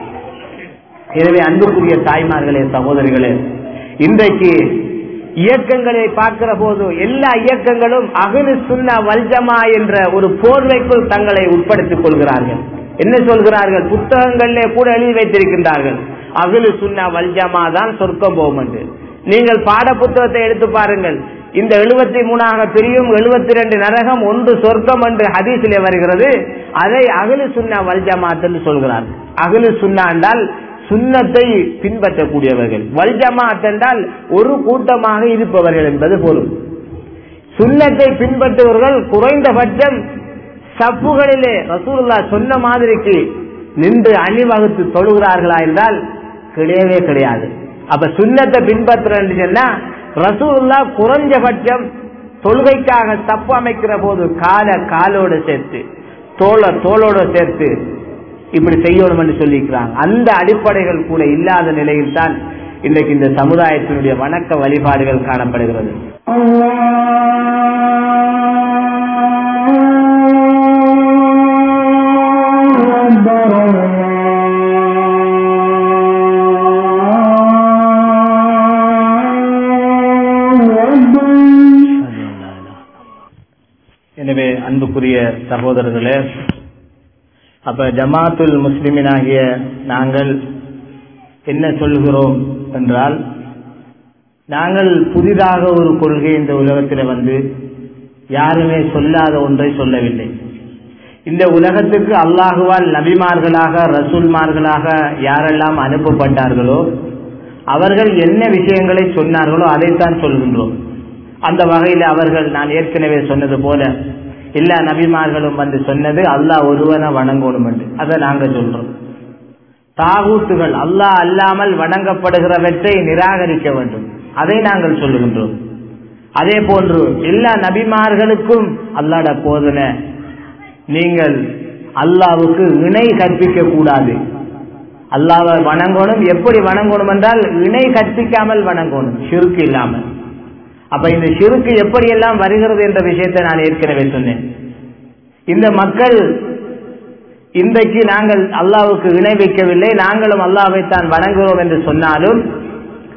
[SPEAKER 1] எனவே அன்புக்குரிய தாய்மார்களே சகோதரிகளே இன்றைக்கு இயக்கங்களை பார்க்கிற போது எல்லா இயக்கங்களும் அகனு சுன்னா வல்ஜமா என்ற ஒரு போர்வைக்குள் தங்களை உட்படுத்திக் கொள்கிறார்கள் என்ன சொல்கிறார்கள் புத்தகங்களிலே கூட எழுதி வைத்திருக்கின்றார்கள் அகலு சுன்னா வல்ஜமா தான் சொர்க்கம் போகும் என்று நீங்கள் பாட புத்தகத்தை எடுத்து பாருங்கள் இந்த எழுபத்தி மூணாக பிரியும் எழுபத்தி ரெண்டு நரகம் ஒன்று சொர்க்கம் என்று ஹதீஸிலே வருகிறது அதை அகலு சுன்னா வல்ஜமாத் என்று சொல்கிறார்கள் அகலு சுன்னா என்றால் சுண்ணத்தை பின்பற்றக்கூடியவர்கள் வல்ஜமாத் என்றால் ஒரு கூட்டமாக இருப்பவர்கள் என்பது பொருள் சுண்ணத்தை பின்பற்றுவர்கள் குறைந்தபட்சம் சப்புகளிலே ரசூலுல்லா சொன்ன மாதிரிக்கு நின்று அணிவகுத்து தொழுகிறார்களா என்றால் கிடையவே கிடையாது அப்ப சுண்ணத்தை பின்பற்றுறேன்னு சொன்னா ரசூலுல்லா குறைஞ்சபட்சம் தொழுகைக்காக தப்பு அமைக்கிற போது கால காலோட சேர்த்து தோள தோளோட சேர்த்து இப்படி செய்யணும் என்று சொல்லிக்கிறாங்க அந்த அடிப்படைகள் கூட இல்லாத நிலையில் தான் இன்றைக்கு இந்த சமுதாயத்தினுடைய வணக்க வழிபாடுகள் காணப்படுகிறது எனவே அன்புக்குரிய சகோதரர்களே அப்ப ஜமாத்துல் முஸ்லிமினாகிய நாங்கள் என்ன சொல்கிறோம் என்றால் நாங்கள் புதிதாக ஒரு கொள்கை இந்த உலகத்தில் வந்து யாருமே சொல்லாத ஒன்றை சொல்லவில்லை இந்த உலகத்துக்கு அல்லாஹுவால் நபிமார்களாக ரசூல்மார்களாக யாரெல்லாம் அனுப்பப்பட்டார்களோ அவர்கள் என்ன விஷயங்களை சொன்னார்களோ அதைத்தான் சொல்கின்றோம் அந்த வகையில் அவர்கள் நான் ஏற்கனவே சொன்னது போல எல்லா நபிமார்களும் வந்து சொன்னது அல்லாஹ் ஒருவனை வணங்கணும் என்று அதை நாங்க சொல்றோம் தாகூத்துகள் அல்லாஹ் அல்லாமல் வணங்கப்படுகிறவற்றை நிராகரிக்க வேண்டும் அதை நாங்கள் சொல்லுகின்றோம் அதே போன்று எல்லா நபிமார்களுக்கும் அல்லாட போதனை நீங்கள் அல்லாவுக்கு இணை கற்பிக்க கூடாது அல்லாவை வணங்கணும் எப்படி வணங்கணும் என்றால் இணை கற்பிக்காமல் வணங்கணும் சிறுக்கு இல்லாமல் அப்ப இந்த சிறுக்கு எப்படியெல்லாம் வருகிறது என்ற விஷயத்தை நான் ஏற்கனவே சொன்னேன் இந்த மக்கள் இன்றைக்கு நாங்கள் அல்லாவுக்கு இணை வைக்கவில்லை நாங்களும் அல்லாவைத்தான் வணங்குகிறோம் என்று சொன்னாலும்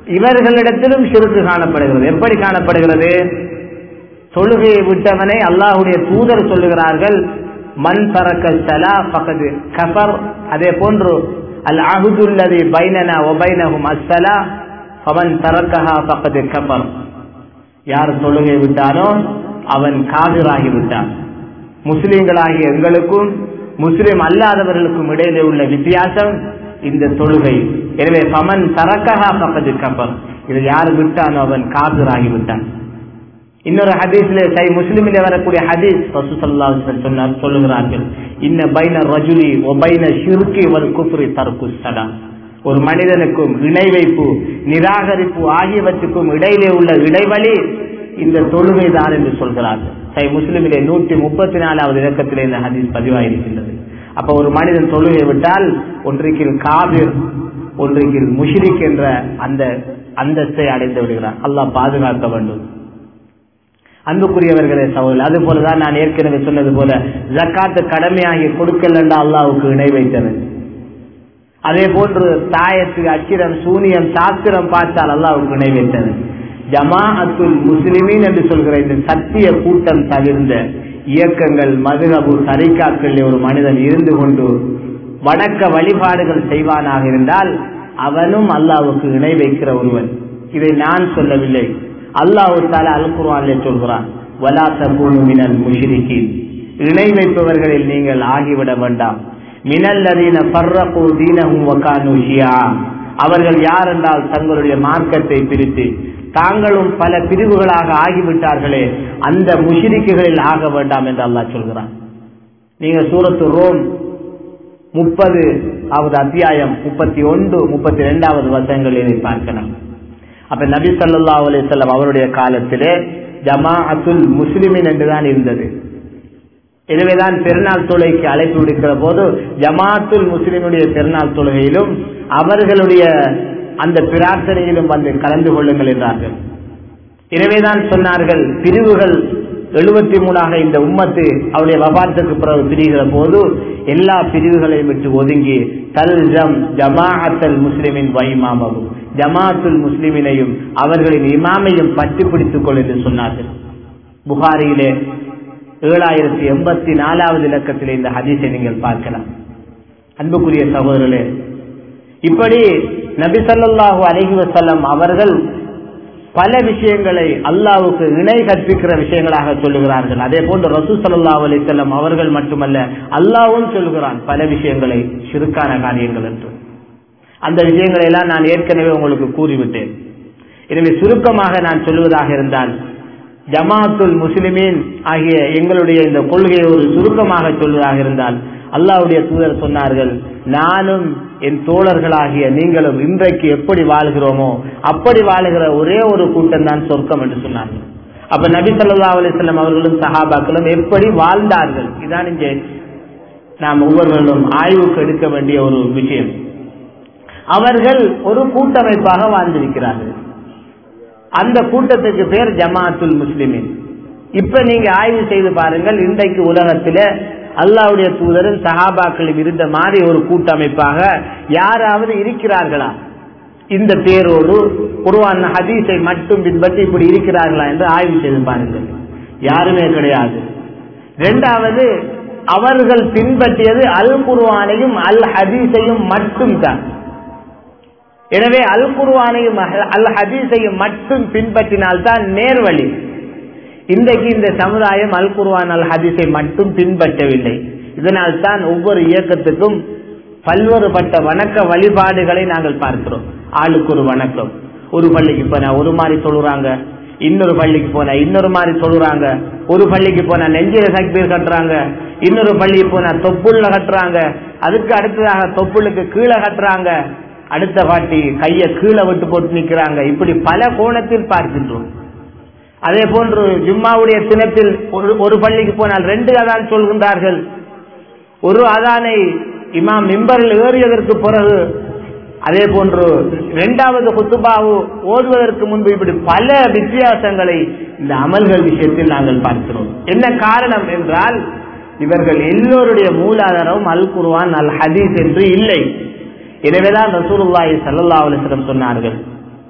[SPEAKER 1] இவர்களிடத்திலும் சிறுக்கு காணப்படுகிறது எப்படி காணப்படுகிறது தொழுகையை விட்டவனை அல்லாஹுடைய தூதர் சொல்லுகிறார்கள் மண் பறக்க சலா பகது கஃபர் அதே போன்று அல் அஹுதுல்லதி பைனனா ஒபைனகும் அஸ்ஸலா அவன் தரக்கஹா பக்கத்து கஃபர் யார் தொழுகை விட்டானோ அவன் காவிராகி விட்டான் முஸ்லிம்களாகிய எங்களுக்கும் முஸ்லிம் அல்லாதவர்களுக்கும் இடையிலே உள்ள வித்தியாசம் இந்த தொழுகை எனவே பமன் தரக்கஹா பக்கத்து கஃபர் இது யார் விட்டானோ அவன் காவிராகி விட்டான் இன்னொரு ஹதீஸ்ல சை முஸ்லிமிலே வரக்கூடிய ஹதீஸ் சொன்னார் சொல்லுகிறார்கள் இன்ன பைன ரஜுலி ஒபைன ஷிர்கி வல் குஃப்ரி தர்கு சடா ஒரு மனிதனுக்கும் இணை வைப்பு நிராகரிப்பு ஆகியவற்றுக்கும் இடையிலே உள்ள இடைவெளி இந்த தொழுகை தான் என்று சொல்கிறார்கள் சை முஸ்லிமிலே நூற்றி முப்பத்தி நாலாவது இலக்கத்திலே இந்த ஹதீஸ் பதிவாயிருக்கின்றது அப்ப ஒரு மனிதன் தொழுகை விட்டால் ஒன்றைக்கு காபிர் ஒன்றைக்கு முஷ்ரிக் என்ற அந்த அந்தஸ்தை அடைந்து விடுகிறார் அல்லாஹ் பாதுகாக்க வேண்டும் அன்புக்குரியவர்களே சகோதரர் அது போலதான் நான் ஏற்கனவே சொன்னது போல ஜக்காத்து கடமையாகி கொடுக்கலண்டா அல்லாவுக்கு இணை வைத்தது அதே போன்று தாயத்து அச்சிரம் சூனியம் சாஸ்திரம் பார்த்தால் அல்லாவுக்கு இணை வைத்தது ஜமா அத்துல் முஸ்லிமீன் என்று சொல்கிற இந்த சத்திய கூட்டம் தவிர்ந்த இயக்கங்கள் மதுகபு சரிக்காக்கள் ஒரு மனிதன் இருந்து கொண்டு வணக்க வழிபாடுகள் செய்வானாக இருந்தால் அவனும் அல்லாவுக்கு இணை வைக்கிற ஒருவன் இதை நான் சொல்லவில்லை அல்லாஹு தால அல் குர்ஆனிலே சொல்கிறான் வலா தகுனு மினல் முஷ்ரிகீன் இணை வைப்பவர்களில் நீங்கள் ஆகிவிட வேண்டாம் மினல்லதீன ஃபர்ரகு தீனஹும் வகானு ஷியா அவர்கள் யார் என்றால் தங்களுடைய மார்க்கத்தை பிரித்து தாங்களும் பல பிரிவுகளாக ஆகிவிட்டார்களே அந்த முஷிரிக்குகளில் ஆக வேண்டாம் என்று அல்லாஹ் சொல்கிறான் நீங்க சூரத்து ரோம் முப்பது ஆவது அத்தியாயம் முப்பத்தி ஒன்று முப்பத்தி ரெண்டாவது வசங்களில் பார்க்கலாம் அப்ப நபி சல்லா அலிசல்லாம் அவருடைய காலத்திலே ஜமாஅத்துல் முஸ்லிமின் என்றுதான் இருந்தது எனவேதான் பெருநாள் தொழுகைக்கு அழைப்பு விடுக்கிற போது ஜமாத்துல் முஸ்லிமுடைய பெருநாள் தொழுகையிலும் அவர்களுடைய அந்த பிரார்த்தனையிலும் வந்து கலந்து கொள்ளுங்கள் என்றார்கள் எனவேதான் சொன்னார்கள் பிரிவுகள் எழுபத்தி மூணாக இந்த உம்மத்து அவருடைய வபாத்துக்கு பிறகு பிரிகிற போது எல்லா பிரிவுகளையும் விட்டு ஒதுங்கி தல் ஜம் ஜமாஅத்தல் முஸ்லிமின் வைமாமவும் ஜமாத்துல் முஸ்லிமினையும் அவர்களின் இமாமையும் பற்றி பிடித்துக் கொள் என்று சொன்னார்கள் புகாரியிலே ஏழாயிரத்தி எண்பத்தி நாலாவது இலக்கத்தில் இந்த ஹதீஸை நீங்கள் பார்க்கலாம் அன்புக்குரிய சகோதரர்களே இப்படி நபி ஸல்லல்லாஹு அலைஹி வஸல்லம் அவர்கள் பல விஷயங்களை அல்லாவுக்கு இணை கற்பிக்கிற விஷயங்களாக சொல்லுகிறார்கள் அதே போன்று ரசூ சல்லா அலிசல்லம் அவர்கள் மட்டுமல்ல அல்லாவும் சொல்கிறான் பல விஷயங்களை சிறுக்கான காரியங்கள் என்று அந்த விஷயங்களை எல்லாம் நான் ஏற்கனவே உங்களுக்கு கூறிவிட்டேன் எனவே சுருக்கமாக நான் சொல்லுவதாக இருந்தால் ஜமாத்துல் முஸ்லிமீன் ஆகிய எங்களுடைய இந்த கொள்கையை ஒரு சுருக்கமாக சொல்வதாக இருந்தால் அல்லாவுடைய தூதர் சொன்னார்கள் நானும் என் தோழர்களாகிய நீங்களும் இன்றைக்கு எப்படி வாழ்கிறோமோ அப்படி வாழுகிற ஒரே ஒரு கூட்டம் தான் சொர்க்கம் என்று சொன்னார்கள் அப்ப நபி சொல்லா அலிஸ்லாம் அவர்களும் சஹாபாக்களும் எப்படி வாழ்ந்தார்கள் இதான் இங்கே நாம் ஒவ்வொருவர்களும் ஆய்வுக்கு எடுக்க வேண்டிய ஒரு விஷயம் அவர்கள் ஒரு கூட்டமைப்பாக வாழ்ந்திருக்கிறார்கள் அந்த கூட்டத்துக்கு பேர் ஜமாத்துல் முஸ்லிமின் இப்ப நீங்க ஆய்வு செய்து பாருங்கள் இன்றைக்கு உலகத்தில அல்லாவுடைய தூதரும் சஹாபாக்களும் இருந்த மாதிரி ஒரு கூட்டமைப்பாக யாராவது இருக்கிறார்களா இந்த பேரோடு உருவான ஹதீஸை மட்டும் பின்பற்றி இப்படி இருக்கிறார்களா என்று ஆய்வு செய்து பாருங்கள் யாருமே கிடையாது இரண்டாவது அவர்கள் பின்பற்றியது அல் குருவானையும் அல் ஹதீஸையும் மட்டும் தான் எனவே அல் குருவானையும் அல் ஹதீஸையும் மட்டும் பின்பற்றினால்தான் நேர்வழி இன்றைக்கு இந்த சமுதாயம் அல் குர்வான் அல் ஹதீஸை மட்டும் பின்பற்றவில்லை இதனால் தான் ஒவ்வொரு இயக்கத்துக்கும் பல்வேறுபட்ட வணக்க வழிபாடுகளை நாங்கள் பார்க்கிறோம் ஆளுக்கு ஒரு வணக்கம் ஒரு பள்ளிக்கு போனா ஒரு மாதிரி சொல்லுறாங்க இன்னொரு பள்ளிக்கு போனா இன்னொரு மாதிரி சொல்லுறாங்க ஒரு பள்ளிக்கு போனா நெஞ்சில சக்பீர் கட்டுறாங்க இன்னொரு பள்ளிக்கு போனா தொப்புள்ள கட்டுறாங்க அதுக்கு அடுத்ததாக தொப்புளுக்கு கீழே கட்டுறாங்க அடுத்த பாட்டி கைய கீழே விட்டு போட்டு நிக்கிறாங்க இப்படி பல கோணத்தில் பார்க்கின்றோம் அதே போன்று ஜும்மாவுடைய தினத்தில் ஒரு பள்ளிக்கு போனால் ரெண்டு அதான் சொல்கின்றார்கள் ஒரு அதானை இமாம் மிம்பரில் ஏறியதற்கு பிறகு அதே போன்று இரண்டாவது குத்துபாவு ஓதுவதற்கு முன்பு இப்படி பல வித்தியாசங்களை இந்த அமல்கள் விஷயத்தில் நாங்கள் பார்க்கிறோம் என்ன காரணம் என்றால் இவர்கள் எல்லோருடைய மூலாதாரம் அல் குர்வான் அல் ஹதீஸ் என்று இல்லை எனவேதான் ரசூலுல்லாஹி ஸல்லல்லாஹு அலைஹி வஸல்லம் சொன்னார்கள்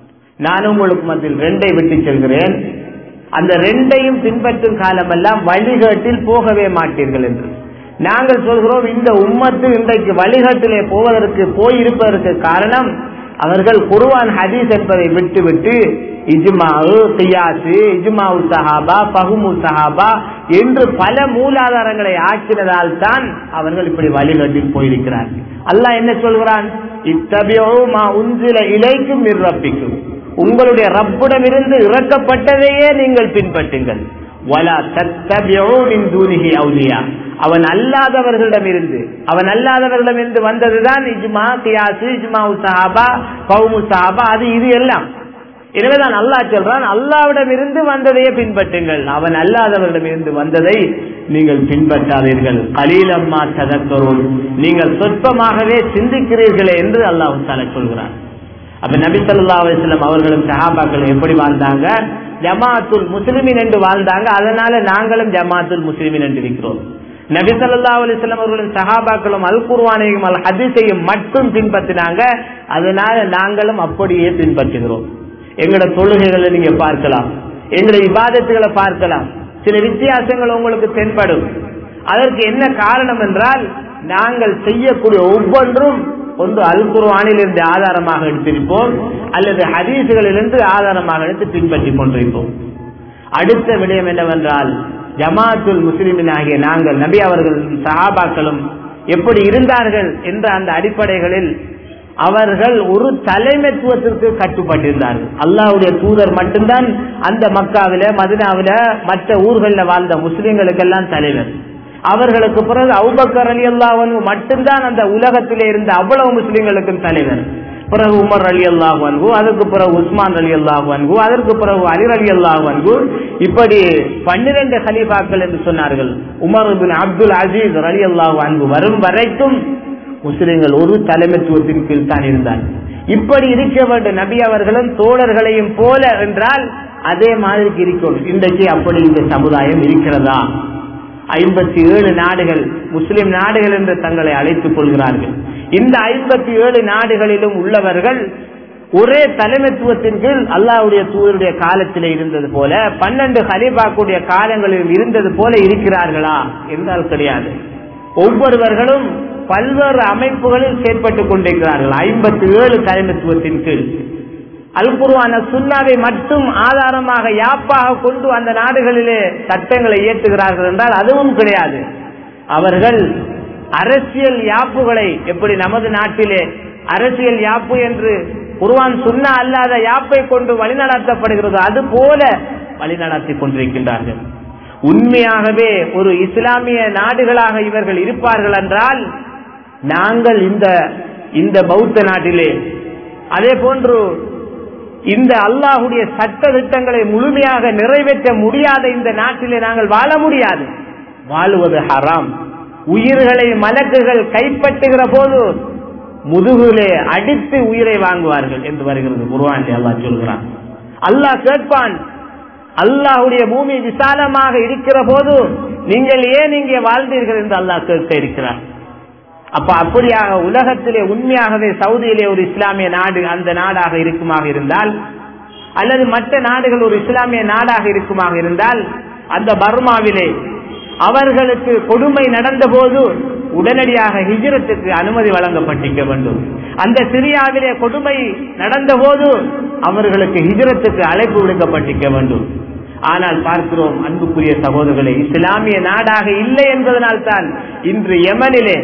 [SPEAKER 1] நான் உங்களுக்கு மத்தியில் ரெண்டை விட்டு செல்கிறேன் அந்த ரெண்டையும் பின்பற்றும் காலமெல்லாம் வழிகாட்டில் போகவே மாட்டீர்கள் என்று நாங்கள் சொல்கிறோம் இந்த உம்மத்து இன்றைக்கு வழிகாட்டிலே போவதற்கு போயிருப்பதற்கு காரணம் அவர்கள் குருவான் ஹதீஸ் என்பதை விட்டுவிட்டு இஜ்மாவு கியாசு இஜ்மாவு சஹாபா பகுமு சஹாபா என்று பல மூலாதாரங்களை ஆக்கினதால் தான் அவர்கள் இப்படி வழிகாட்டில் போயிருக்கிறார்கள் அல்லாஹ் என்ன சொல்கிறான் இத்தபியோ மா உஞ்சில இலைக்கும் இறப்பிக்கும் உங்களுடைய ரப்பிடமிருந்து இறக்கப்பட்டதையே நீங்கள் பின்பற்றுங்கள் வலா தத்தபியோனின் தூனிகி அவுலியா அவன் அல்லாதவர்களிடம் இருந்து அவன் அல்லாதவர்களிடம் இருந்து வந்ததுதான் இஜ்மா கியாசு இஜ்மா சஹாபா கவுமு சஹாபா அது இது எல்லாம் எனவேதான் அல்லாஹ் சொல்றான் அல்லாவிடம் இருந்து வந்ததையே பின்பற்றுங்கள் அவன் அல்லாதவரிடம் இருந்து வந்ததை நீங்கள் பின்பற்றாதீர்கள் கலீலம்மா சதக்கரும் நீங்கள் சொற்பமாகவே சிந்திக்கிறீர்களே என்று அல்லாஹு தால சொல்கிறான் அப்ப நபி சொல்லா அலிஸ்லாம் அவர்களும் சஹாபாக்கள் எப்படி வாழ்ந்தாங்க ஜமாத்துல் முஸ்லிமின் என்று வாழ்ந்தாங்க அதனால நாங்களும் ஜமாத்துல் முஸ்லிமின் என்று இருக்கிறோம் நபி சொல்லா அலிஸ்லாம் அவர்களும் சஹாபாக்களும் அல் குர்வானையும் அல் ஹதீஸையும் மட்டும் பின்பற்றினாங்க அதனால நாங்களும் அப்படியே பின்பற்றுகிறோம் எங்களோட தொழுகைகளை நீங்க பார்க்கலாம் எங்களோட இபாதத்துகளை பார்க்கலாம் சில வித்தியாசங்கள் உங்களுக்கு தென்படும் அதற்கு என்ன காரணம் என்றால் நாங்கள் செய்யக்கூடிய ஒவ்வொன்றும் ஒன்று அல் குர்வானிலிருந்து ஆதாரமாக எடுத்திருப்போம் அல்லது ஹதீசுகளிலிருந்து ஆதாரமாக எடுத்து பின்பற்றி கொண்டிருப்போம் அடுத்த விடயம் என்னவென்றால் ஜமாத்துல் முஸ்லிமின் ஆகிய நாங்கள் நபி அவர்களும் சஹாபாக்களும் எப்படி இருந்தார்கள் என்ற அந்த அடிப்படைகளில் அவர்கள் ஒரு தலைமைத்துவத்திற்கு கட்டுப்பட்டிருந்தார்கள் அல்லாவுடைய தூதர் மட்டும்தான் அந்த மக்காவில மதினாவில மற்ற ஊர்களில் வாழ்ந்த முஸ்லிம்களுக்கெல்லாம் தலைவர் அவர்களுக்கு பிறகு அவுபக்கர் அலி அல்லாஹ் மட்டும்தான் அந்த உலகத்திலே இருந்த அவ்வளவு முஸ்லிம்களுக்கும் தலைவர் பிறகு உமர் அலி அல்லாஹ் வன்கு அதற்கு பிறகு உஸ்மான் அலி அல்லாஹ் வன்கு அதற்கு பிறகு அலிர் அலி அல்லாஹ் வன்கு இப்படி பன்னிரண்டு ஹலீஃபாக்கள் என்று சொன்னார்கள் உமர் பின் அப்துல் அசீஸ் அலி அல்லாஹ் வன்கு வரும் வரைக்கும் முஸ்லிம்கள் ஒரு தலைமைத்துவத்தின் கீழ் தான் இருந்தார் இப்படி இருக்க வேண்டும் நபி அவர்களும் தோழர்களையும் போல என்றால் அதே மாதிரி இருக்கணும் இன்றைக்கு அப்படி இந்த சமுதாயம் இருக்கிறதா ஐம்பத்தி ஏழு நாடுகள் முஸ்லிம் நாடுகள் என்று தங்களை அழைத்துக் கொள்கிறார்கள் இந்த ஐம்பத்தி ஏழு நாடுகளிலும் உள்ளவர்கள் ஒரே தலைமைத்துவத்தின் கீழ் அல்லாவுடைய தூதருடைய காலத்தில் இருந்தது போல பன்னெண்டு ஹலிபாக்குடைய காலங்களில் இருந்தது போல இருக்கிறார்களா என்றால் கிடையாது ஒவ்வொருவர்களும் பல்வேறு அமைப்புகளில் செயற்பட்டுக் கொண்டிருக்கிறார்கள் ஐம்பத்தி ஏழு தலைமைத்துவத்தின் கீழ் அல்குருவான சுண்ணாவை மட்டும் ஆதாரமாக யாப்பாக கொண்டு அந்த நாடுகளிலே சட்டங்களை இயற்றுகிறார்கள் என்றால் அதுவும் கிடையாது அவர்கள் அரசியல் யாப்புகளை எப்படி நமது நாட்டிலே அரசியல் யாப்பு என்று குருவான் சுண்ணா அல்லாத யாப்பை கொண்டு வழிநடத்தப்படுகிறதோ அது போல வழிநடத்தி கொண்டிருக்கின்றார்கள் உண்மையாகவே ஒரு இஸ்லாமிய நாடுகளாக இவர்கள் இருப்பார்கள் என்றால் நாங்கள் இந்த இந்த பௌத்த நாட்டிலே அதே போன்று இந்த அல்லாஹுடைய சட்ட திட்டங்களை முழுமையாக நிறைவேற்ற முடியாத இந்த நாட்டிலே நாங்கள் வாழ முடியாது வாழுவது ஹராம் உயிர்களை மலக்குகள் கைப்பற்றுகிற போது முதுகிலே அடித்து உயிரை வாங்குவார்கள் என்று வருகிறது குருவான் அல்லாஹ் சொல்கிறான் அல்லாஹ் கேட்பான் அல்லாஹுடைய பூமி விசாலமாக இருக்கிற போது நீங்கள் ஏன் இங்கே வாழ்ந்தீர்கள் என்று அல்லாஹ் கேட்க இருக்கிறார் அப்ப அப்படியாக உலகத்திலே உண்மையாகவே சவுதியிலே ஒரு இஸ்லாமிய நாடு அந்த நாடாக இருக்குமாக இருந்தால் அல்லது மற்ற நாடுகள் ஒரு இஸ்லாமிய நாடாக இருக்குமாக இருந்தால் அந்த பர்மாவிலே அவர்களுக்கு கொடுமை நடந்த போது உடனடியாக ஹிஜரத்துக்கு அனுமதி வழங்கப்பட்டிருக்க வேண்டும் அந்த சிரியாவிலே கொடுமை நடந்த போது அவர்களுக்கு ஹிஜரத்துக்கு அழைப்பு விடுக்கப்பட்டிருக்க வேண்டும் ஆனால் பார்க்கிறோம் அன்புக்குரிய சகோதரர்களை இஸ்லாமிய நாடாக இல்லை என்பதனால் தான் இன்று யமனிலே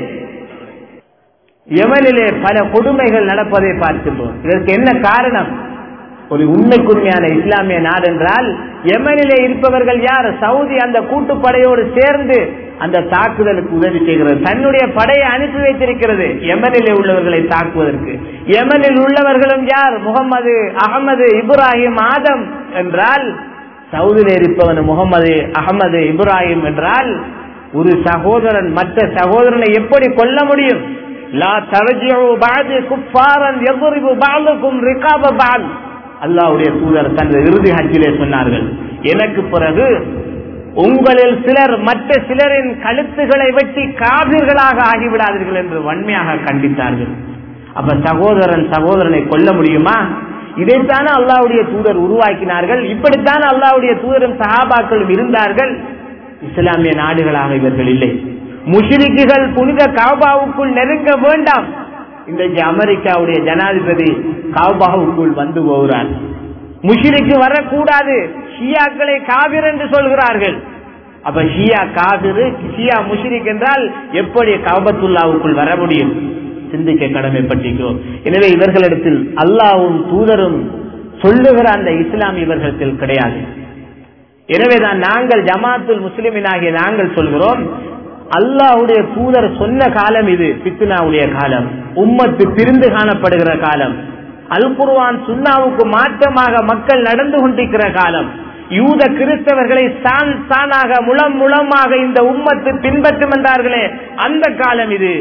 [SPEAKER 1] யமனிலே பல கொடுமைகள் நடப்பதை பார்க்கின்றோம் இதற்கு என்ன காரணம் ஒரு உண்மைக்குண்மையான இஸ்லாமிய நாடு என்றால் யமனிலே இருப்பவர்கள் யார் சவுதி அந்த கூட்டுப்படையோடு சேர்ந்து அந்த தாக்குதலுக்கு உதவி செய்கிறது தன்னுடைய படையை அனுப்பி வைத்திருக்கிறது யமனிலே உள்ளவர்களை தாக்குவதற்கு யமனில் உள்ளவர்களும் யார் முகமது அகமது இப்ராஹிம் ஆதம் என்றால் சவுதியில் இருப்பவன் முகமது அகமது இப்ராஹிம் என்றால் ஒரு சகோதரன் மற்ற சகோதரனை எப்படி கொல்ல முடியும் லா தரஜியு பாதி குஃபாரன் எவ்வரிபு பாலுக்கும் ரிகாப பால் அல்லாவுடைய தூதர் தனது இறுதி ஹஜ்ஜிலே சொன்னார்கள் எனக்கு பிறகு உங்களில் சிலர் மற்ற சிலரின் கழுத்துகளை வெட்டி காவிர்களாக ஆகிவிடாதீர்கள் என்று வன்மையாக கண்டித்தார்கள் அப்ப சகோதரன் சகோதரனை கொல்ல முடியுமா இதைத்தானே அல்லாவுடைய தூதர் உருவாக்கினார்கள் இப்படித்தானே அல்லாவுடைய தூதரும் சஹாபாக்களும் இருந்தார்கள் இஸ்லாமிய நாடுகளாக இவர்கள் இல்லை முஷிரிக்குகள் புனித காபாவுக்குள் நெருங்க வேண்டாம் இன்றைக்கு அமெரிக்காவுடைய ஜனாதிபதி காபாவுக்குள் வந்து போகிறார் முஷிரிக்கு வரக்கூடாது ஷியாக்களை காவிர் என்று சொல்கிறார்கள் அப்ப ஷியா காவிரு ஷியா முஷிரிக் என்றால் எப்படி காபத்துல்லாவுக்குள் வர முடியும் சிந்திக்க கடமைப்பட்டிருக்கிறோம் எனவே இவர்களிடத்தில் அல்லாவும் தூதரும் சொல்லுகிற அந்த இஸ்லாம் இவர்களிடத்தில் கிடையாது எனவேதான் நாங்கள் ஜமாத்துல் முஸ்லிமினாகிய நாங்கள் சொல்கிறோம் அல்லாஹுடைய தூதர் சொன்ன காலம் இது பித்னாவுடைய காலம் உம்மத்து பிரிந்து காணப்படுகிற காலம் அல் குர்வான் சுன்னாவுக்கு மாற்றமாக மக்கள் நடந்து கொண்டிருக்கிற காலம் யூத கிறிஸ்தவர்களை சான் சானாக முளம் முளமாக இந்த உம்மத்து பின்பற்றும் என்றார்களே அந்த காலம் இது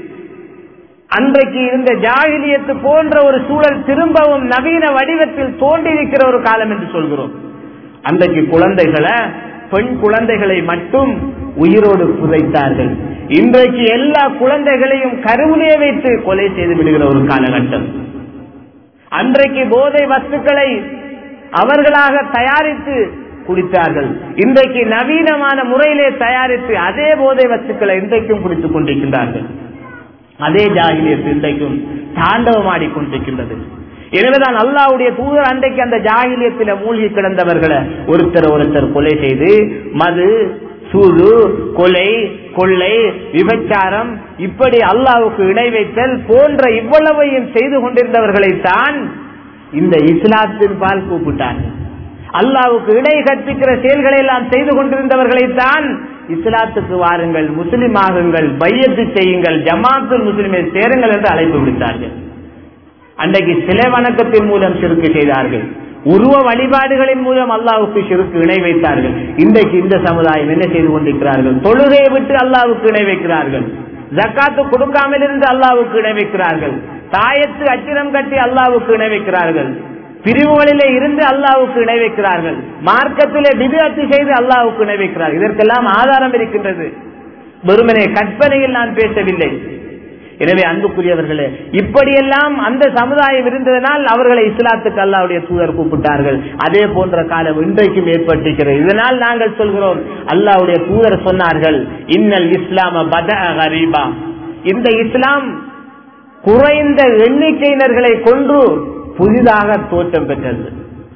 [SPEAKER 1] அன்றைக்கு இருந்த ஜாகிலியத்து போன்ற ஒரு சூழல் திரும்பவும் நவீன வடிவத்தில் தோன்றியிருக்கிற ஒரு காலம் என்று சொல்கிறோம் அன்றைக்கு குழந்தைகளை பெண் குழந்தைகளை மட்டும் உயிரோடு புதைத்தார்கள் இன்றைக்கு எல்லா குழந்தைகளையும் கருவிலே வைத்து கொலை செய்து விடுகிற ஒரு காலகட்டம் அன்றைக்கு போதை வஸ்துக்களை அவர்களாக தயாரித்து குடித்தார்கள் இன்றைக்கு நவீனமான முறையிலே தயாரித்து அதே போதை வஸ்துக்களை இன்றைக்கும் குடித்துக் கொண்டிருக்கின்றார்கள் அதே ஜாகிலியத்து இன்றைக்கும் தாண்டவமாடி கொண்டிருக்கின்றது எனவேதான் அல்லாவுடைய தூதர் அன்றைக்கு அந்த ஜாகிலியத்தில மூழ்கி கிடந்தவர்களை ஒருத்தர் ஒருத்தர் கொலை செய்து மது சூது கொலை கொள்ளை விபச்சாரம் இப்படி அல்லாவுக்கு இணை வைத்தல் போன்ற இவ்வளவையும் செய்து கொண்டிருந்தவர்களைத்தான் இந்த இஸ்லாத்தின் பால் கூப்பிட்டார்கள் அல்லாவுக்கு இணை கற்பிக்கிற செயல்களை எல்லாம் செய்து கொண்டிருந்தவர்களைத்தான் இஸ்லாத்துக்கு வாருங்கள் முஸ்லிம் ஆகுங்கள் பையத்து செய்யுங்கள் ஜமாத்துல் முஸ்லிமை சேருங்கள் என்று அழைப்பு விடுத்தார்கள் அன்றைக்கு சிலை வணக்கத்தின் மூலம் சிறுக்கு செய்தார்கள் உருவ வழிபாடுகளின் மூலம் அல்லாவுக்கு சிறுக்கு இணை வைத்தார்கள் இன்றைக்கு இந்த சமுதாயம் என்ன செய்து கொண்டிருக்கிறார்கள் தொழுகையை விட்டு அல்லாவுக்கு இணை வைக்கிறார்கள் ஜக்காத்து கொடுக்காமல் இருந்து அல்லாவுக்கு இணை வைக்கிறார்கள் தாயத்து அச்சிரம் கட்டி அல்லாவுக்கு இணை வைக்கிறார்கள் பிரிவுகளிலே இருந்து அல்லாவுக்கு இணை வைக்கிறார்கள் மார்க்கத்திலே விதியத்து செய்து அல்லாவுக்கு இணை வைக்கிறார்கள் இதற்கெல்லாம் ஆதாரம் இருக்கின்றது வெறுமனே கற்பனையில் நான் பேசவில்லை எனவே அன்புக்குரியவர்களே இப்படியெல்லாம் அந்த சமுதாயம் இருந்ததனால் அவர்களை இஸ்லாத்துக்கு அல்லாவுடைய தூதர் கூப்பிட்டார்கள் அதே போன்ற காலம் இன்றைக்கும் ஏற்பட்டிருக்கிறது இதனால் நாங்கள் சொல்கிறோம் அல்லாவுடைய தூதர் சொன்னார்கள் இன்னல் இஸ்லாம பத ஹரீபா இந்த இஸ்லாம் குறைந்த எண்ணிக்கையினர்களை கொன்று புதிதாக தோற்றம் பெற்றது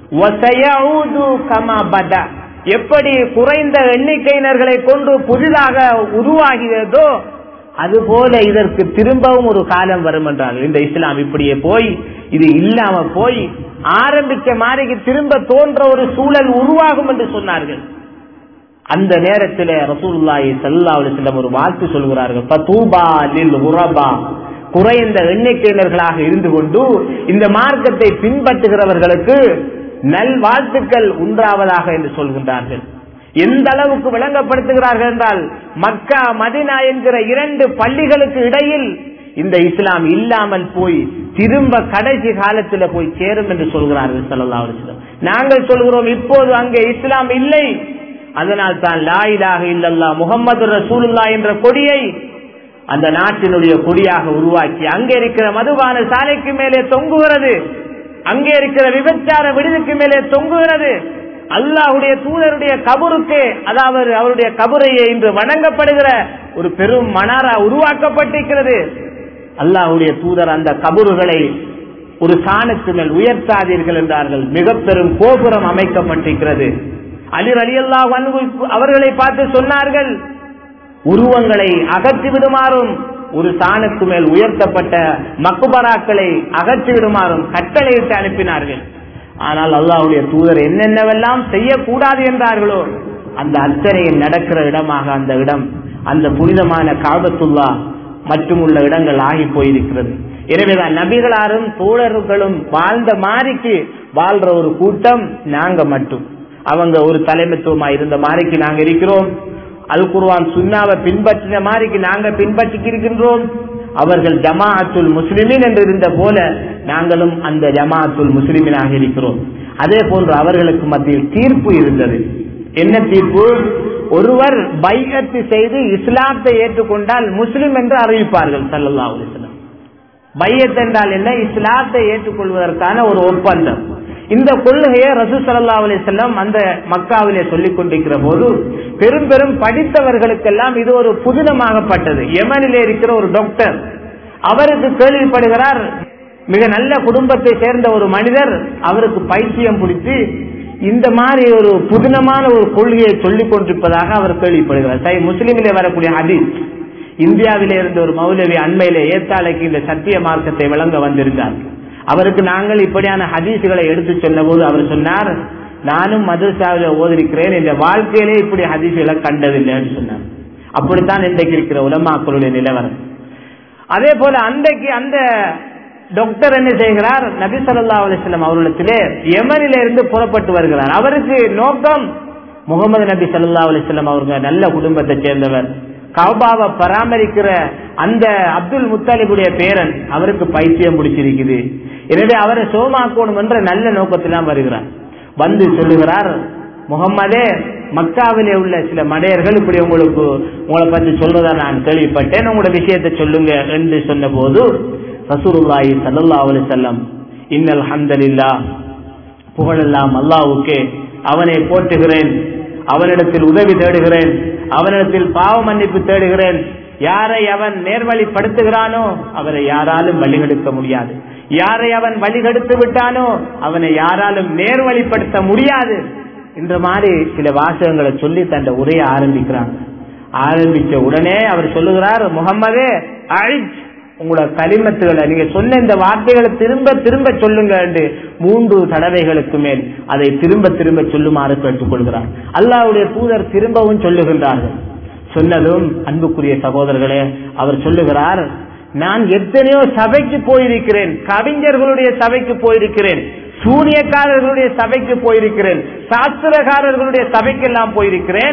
[SPEAKER 1] எப்படி குறைந்த எண்ணிக்கையினர்களை கொண்டு புதிதாக உருவாகிறதோ அதுபோல இதற்கு திரும்பவும் ஒரு காலம் வரும் என்றார்கள் இந்த இஸ்லாம் இப்படியே போய் இது இல்லாம போய் ஆரம்பிக்க மாறிக்கு திரும்ப தோன்ற ஒரு சூழல் உருவாகும் என்று சொன்னார்கள் அந்த நேரத்தில் ரசூல்லாய் சல்லா செல்லம் ஒரு வாழ்த்து சொல்கிறார்கள் பத்தூபா லில் உரபா குறைந்த எண்ணிக்கையினர்களாக இருந்து கொண்டு இந்த மார்க்கத்தை பின்பற்றுகிறவர்களுக்கு நல் வாழ்த்துக்கள் உண்டாவதாக என்று சொல்கின்றார்கள் எந்த அளவுக்கு விளங்கப்படுத்துகிறார்கள் என்றால் மக்கா மதினா என்கிற இரண்டு பள்ளிகளுக்கு இடையில் இந்த இஸ்லாம் இல்லாமல் போய் திரும்ப கடைசி காலத்துல போய் சேரும் என்று சொல்கிறார்கள் சல்லா அலிஸ்லாம் நாங்கள் சொல்கிறோம் இப்போது அங்கே இஸ்லாம் இல்லை அதனால் தான் லாயிலாக இல்லல்லா முகமது ரசூலுல்லா என்ற கொடியை அந்த நாட்டினுடைய கொடியாக உருவாக்கி அங்கே இருக்கிற மதுபான சாலைக்கு மேலே தொங்குகிறது அங்கே இருக்கிற விபச்சார விடுதிக்கு மேலே தொங்குகிறது அல்லாஹுடைய தூதருடைய கபருக்கு அதாவது அவருடைய கபரையை இன்று வணங்கப்படுகிற ஒரு பெரும் மனாரா உருவாக்கப்பட்டிருக்கிறது அல்லாஹுடைய தூதர் அந்த கபறுகளை ஒரு சாணத்து மேல் உயர்த்தாதீர்கள் என்றார்கள் மிக பெரும் கோபுரம் அமைக்கப்பட்டிருக்கிறது அலிர் அலி அல்லாஹ் அவர்களை பார்த்து சொன்னார்கள் உருவங்களை அகற்றி விடுமாறும் ஒரு சாணுக்கு மேல் உயர்த்தப்பட்ட மக்குபராக்களை அகற்றி விடுமாறும் கட்டளையிட்டு அனுப்பினார்கள் ஆனால் அல்லாஹுடைய தூதர் என்னென்னவெல்லாம் செய்யக்கூடாது என்றார்களோ அந்த அத்தனையும் நடக்கிற இடமாக அந்த இடம் அந்த புனிதமான காபத்துல்லா மற்றும் உள்ள இடங்கள் ஆகி போயிருக்கிறது எனவேதான் நபிகளாரும் தோழர்களும் வாழ்ந்த மாறிக்கு வாழ்ற ஒரு கூட்டம் நாங்க மட்டும் அவங்க ஒரு தலைமைத்துவமா இருந்த மாறிக்கு நாங்க இருக்கிறோம் அல் குர்வான் சுன்னாவை பின்பற்றின மாதிரிக்கு நாங்க பின்பற்றி இருக்கின்றோம் அவர்கள் ஜமாஅத்துல் முஸ்லிமின் என்று இருந்த போல நாங்களும் அந்த ஜமாஅத்துல் முஸ்லிமினாக இருக்கிறோம் அதே போன்று அவர்களுக்கு மத்தியில் தீர்ப்பு இருந்தது என்ன தீர்ப்பு ஒருவர் பைகத்து செய்து இஸ்லாத்தை ஏற்றுக்கொண்டால் முஸ்லிம் என்று அறிவிப்பார்கள் சல்லல்லா அலிஸ்லாம் பையத் என்றால் என்ன இஸ்லாத்தை ஏற்றுக்கொள்வதற்கான ஒரு ஒப்பந்தம் இந்த கொள்கையை ரசூ சல்லா அலி செல்லம் அந்த மக்காவிலே சொல்லிக் கொண்டிருக்கிற போது பெரும் பெரும் படித்தவர்களுக்கெல்லாம் இது ஒரு புதினமாகப்பட்டது யமனிலே இருக்கிற ஒரு டாக்டர் அவருக்கு கேள்விப்படுகிறார் மிக நல்ல குடும்பத்தை சேர்ந்த ஒரு மனிதர் அவருக்கு பைத்தியம் பிடித்து இந்த மாதிரி ஒரு புதினமான ஒரு கொள்கையை சொல்லிக் கொண்டிருப்பதாக அவர் கேள்விப்படுகிறார் சை முஸ்லிமிலே வரக்கூடிய ஹதீஸ் இந்தியாவிலே இருந்த ஒரு மௌலவி அண்மையிலே ஏத்தாலைக்கு இந்த சத்திய மார்க்கத்தை விளங்க வந்திருந்தார் அவருக்கு நாங்கள் இப்படியான ஹதீசுகளை எடுத்து சொன்ன போது அவர் சொன்னார் நானும் மதரசாவில் ஓதிருக்கிறேன் இந்த வாழ்க்கையிலே இப்படி ஹதீசுகளை கண்டதில்லைன்னு சொன்னார் அப்படித்தான் இன்றைக்கு இருக்கிற உலமாக்களுடைய நிலவரம் அதே போல அன்றைக்கு அந்த டாக்டர் என்ன செய்கிறார் நபி சொல்லா அலிஸ்லாம் அவர்களிடத்திலே யமனில இருந்து புறப்பட்டு வருகிறார் அவருக்கு நோக்கம் முகமது நபி சல்லா அலிஸ்லாம் அவங்க நல்ல குடும்பத்தை சேர்ந்தவர் கௌபாவை பராமரிக்கிற அந்த அப்துல் முத்தாலிபுடைய பேரன் அவருக்கு பைத்தியம் பிடிச்சிருக்குது எனவே அவரை சோமாக்கணும் என்ற நல்ல நோக்கத்திலாம் வருகிறார் வந்து சொல்லுகிறார் முகம்மதே மக்காவிலே உள்ள சில மடையர்கள் இப்படி உங்களுக்கு உங்களை பத்தி சொல்றதா நான் கேள்விப்பட்டேன் உங்களோட விஷயத்தை சொல்லுங்க என்று சொன்ன போது ரசூருல்லாஹி சல்லா அலி செல்லம் இன்னல் ஹந்தலில்லா புகழெல்லாம் அல்லாவுக்கே அவனை போற்றுகிறேன் அவனிடத்தில் உதவி தேடுகிறேன் அவனிடத்தில் பாவ மன்னிப்பு தேடுகிறேன் யாரை அவன் நேர்வழிப்படுத்துகிறானோ அவரை யாராலும் வழிகெடுக்க முடியாது யாரை அவன் வழிகெடுத்து விட்டானோ அவனை யாராலும் நேர்வழிப்படுத்த முடியாது இந்த மாதிரி சில வாசகங்களை சொல்லி தன் உரையை ஆரம்பிக்கிறாங்க ஆரம்பிச்ச உடனே அவர் சொல்லுகிறார் முகம்மதே அழிச் உங்களோட கலிமத்துகளை நீங்க சொன்ன இந்த வார்த்தைகளை திரும்ப திரும்ப சொல்லுங்க என்று மூன்று தடவைகளுக்கு மேல் அதை திரும்ப திரும்ப சொல்லுமாறு கேட்டுக்கொள்கிறார் அல்லாவுடைய தூதர் திரும்பவும் சொல்லுகின்றார்கள் சொன்னதும் அன்புக்குரிய சகோதரர்களே அவர் சொல்லுகிறார் நான் எத்தனையோ சபைக்கு போயிருக்கிறேன் கவிஞர்களுடைய சபைக்கு போயிருக்கிறேன் சூரியக்காரர்களுடைய சபைக்கு போயிருக்கிறேன் சாஸ்திரக்காரர்களுடைய சபைக்கெல்லாம் போயிருக்கிறேன்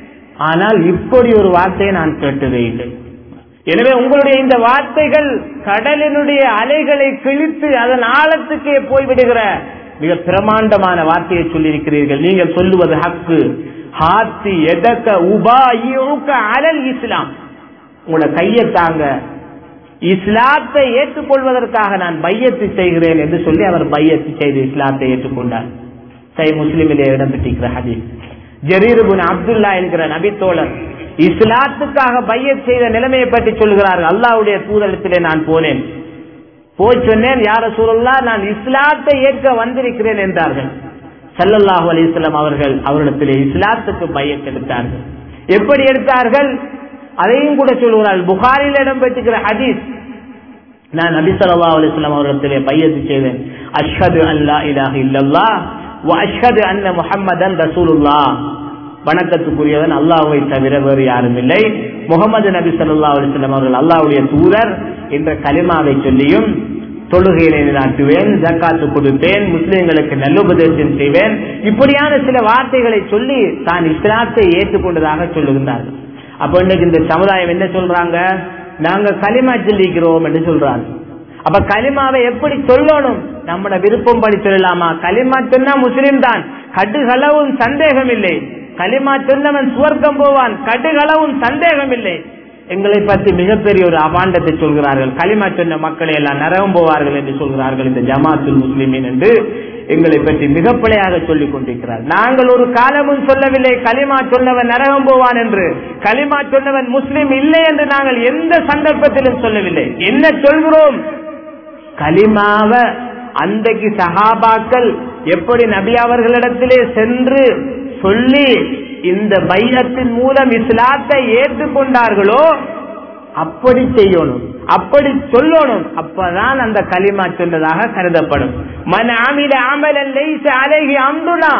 [SPEAKER 1] ஆனால் இப்படி ஒரு வார்த்தையை நான் கேட்டதே இல்லை எனவே உங்களுடைய இந்த வார்த்தைகள் கடலினுடைய அலைகளை கிழித்து அதன் ஆழத்துக்கே போய்விடுகிற மிக பிரமாண்டமான வார்த்தையை சொல்லியிருக்கிறீர்கள் நீங்கள் சொல்லுவது ஹக்கு ஹாத்தி எதக்க உபா அலல் இஸ்லாம் உங்களோட கையை தாங்க இஸ்லாத்தை ஏற்றுக்கொள்வதற்காக நான் பையத்து செய்கிறேன் என்று சொல்லி அவர் பையத்து செய்து இஸ்லாத்தை ஏற்றுக்கொண்டார் சை முஸ்லிமிலே இடம்பெற்றிருக்கிற ஹதீஸ் ஜரீருபுன் அப்துல்லா என்கிற நபித்தோழர் இஸ்லாத்துக்காக பையத் செய்த நிலைமையை பற்றி சொல்கிறார்கள் அல்லாவுடைய தூதரத்திலே நான் போனேன் போய் சொன்னேன் யார சூழல்லா நான் இஸ்லாத்தை ஏற்க வந்திருக்கிறேன் என்றார்கள் சல்லல்லாஹு அலிஸ்லாம் அவர்கள் அவரிடத்திலே இஸ்லாத்துக்கு பையத் எடுத்தார்கள் எப்படி எடுத்தார்கள் அதையும் கூட சொல்கிறார்கள் புகாரில் இடம்பெற்றிருக்கிற ஹதீஸ் நான் நபி சல்லா அலிஸ்லாம் அவரிடத்திலே பையத்து செய்தேன் அஷ்ஹது அல்லா இலாஹ இல்லல்லா அஷ்ஹது அன்ன முஹம்மதன் ரசூலுல்லா வணக்கத்துக்குரியவன் அல்லாஹுவை தவிர வேறு யாரும் இல்லை முகமது நபி சல்லா அலிஸ்லாம் அவர்கள் அல்லாவுடைய தூதர் என்ற கலிமாவை சொல்லியும் தொழுகையினை நாட்டுவேன் ஜக்காத்து கொடுப்பேன் முஸ்லிம்களுக்கு நல்லுபதேசம் செய்வேன் இப்படியான சில வார்த்தைகளை சொல்லி தான் இஸ்லாத்தை ஏற்றுக்கொண்டதாக சொல்லுகின்றார்கள் அப்ப இன்னைக்கு இந்த சமுதாயம் என்ன சொல்றாங்க நாங்க களிமா சொல்லிக்கிறோம் என்று சொல்றாங்க அப்ப களிமாவை எப்படி சொல்லணும் நம்மட விருப்பம் படி சொல்லலாமா களிமா சொன்னா முஸ்லிம் தான் கடுகளவும் சந்தேகம் இல்லை களிமா சொன்னவன் சுவர்க்கம் போவான் கடுகளவும் சந்தேகம் இல்லை எங்களை பற்றி மிகப்பெரிய ஒரு அபாண்டத்தை சொல்கிறார்கள் களிமா சொன்ன மக்களை எல்லாம் நரகம் போவார்கள் என்று சொல்கிறார்கள் இந்த ஜமாத்துல் முஸ்லிமின் என்று எங்களை பற்றி மிக பிழையாக சொல்லிக் கொண்டிருக்கிறார் நாங்கள் ஒரு காலமும் சொல்லவில்லை களிமா சொன்னவன் நரகம் போவான் என்று களிமா சொன்னவன் முஸ்லிம் இல்லை என்று நாங்கள் எந்த சந்தர்ப்பத்திலும் சொல்லவில்லை என்ன சொல்கிறோம் களிமாவ அன்றைக்கு சஹாபாக்கள் எப்படி நபி அவர்களிடத்திலே சென்று சொல்லி இந்த பையத்தின் மூலம் இஸ்லாத்தை ஏற்றுக்கொண்டார்களோ அப்படி செய்யணும் அப்படி சொல்லணும் அப்பதான் அந்த களிமா சொன்னதாக கருதப்படும் மன ஆமில ஆமலன் அழகி அம்புனா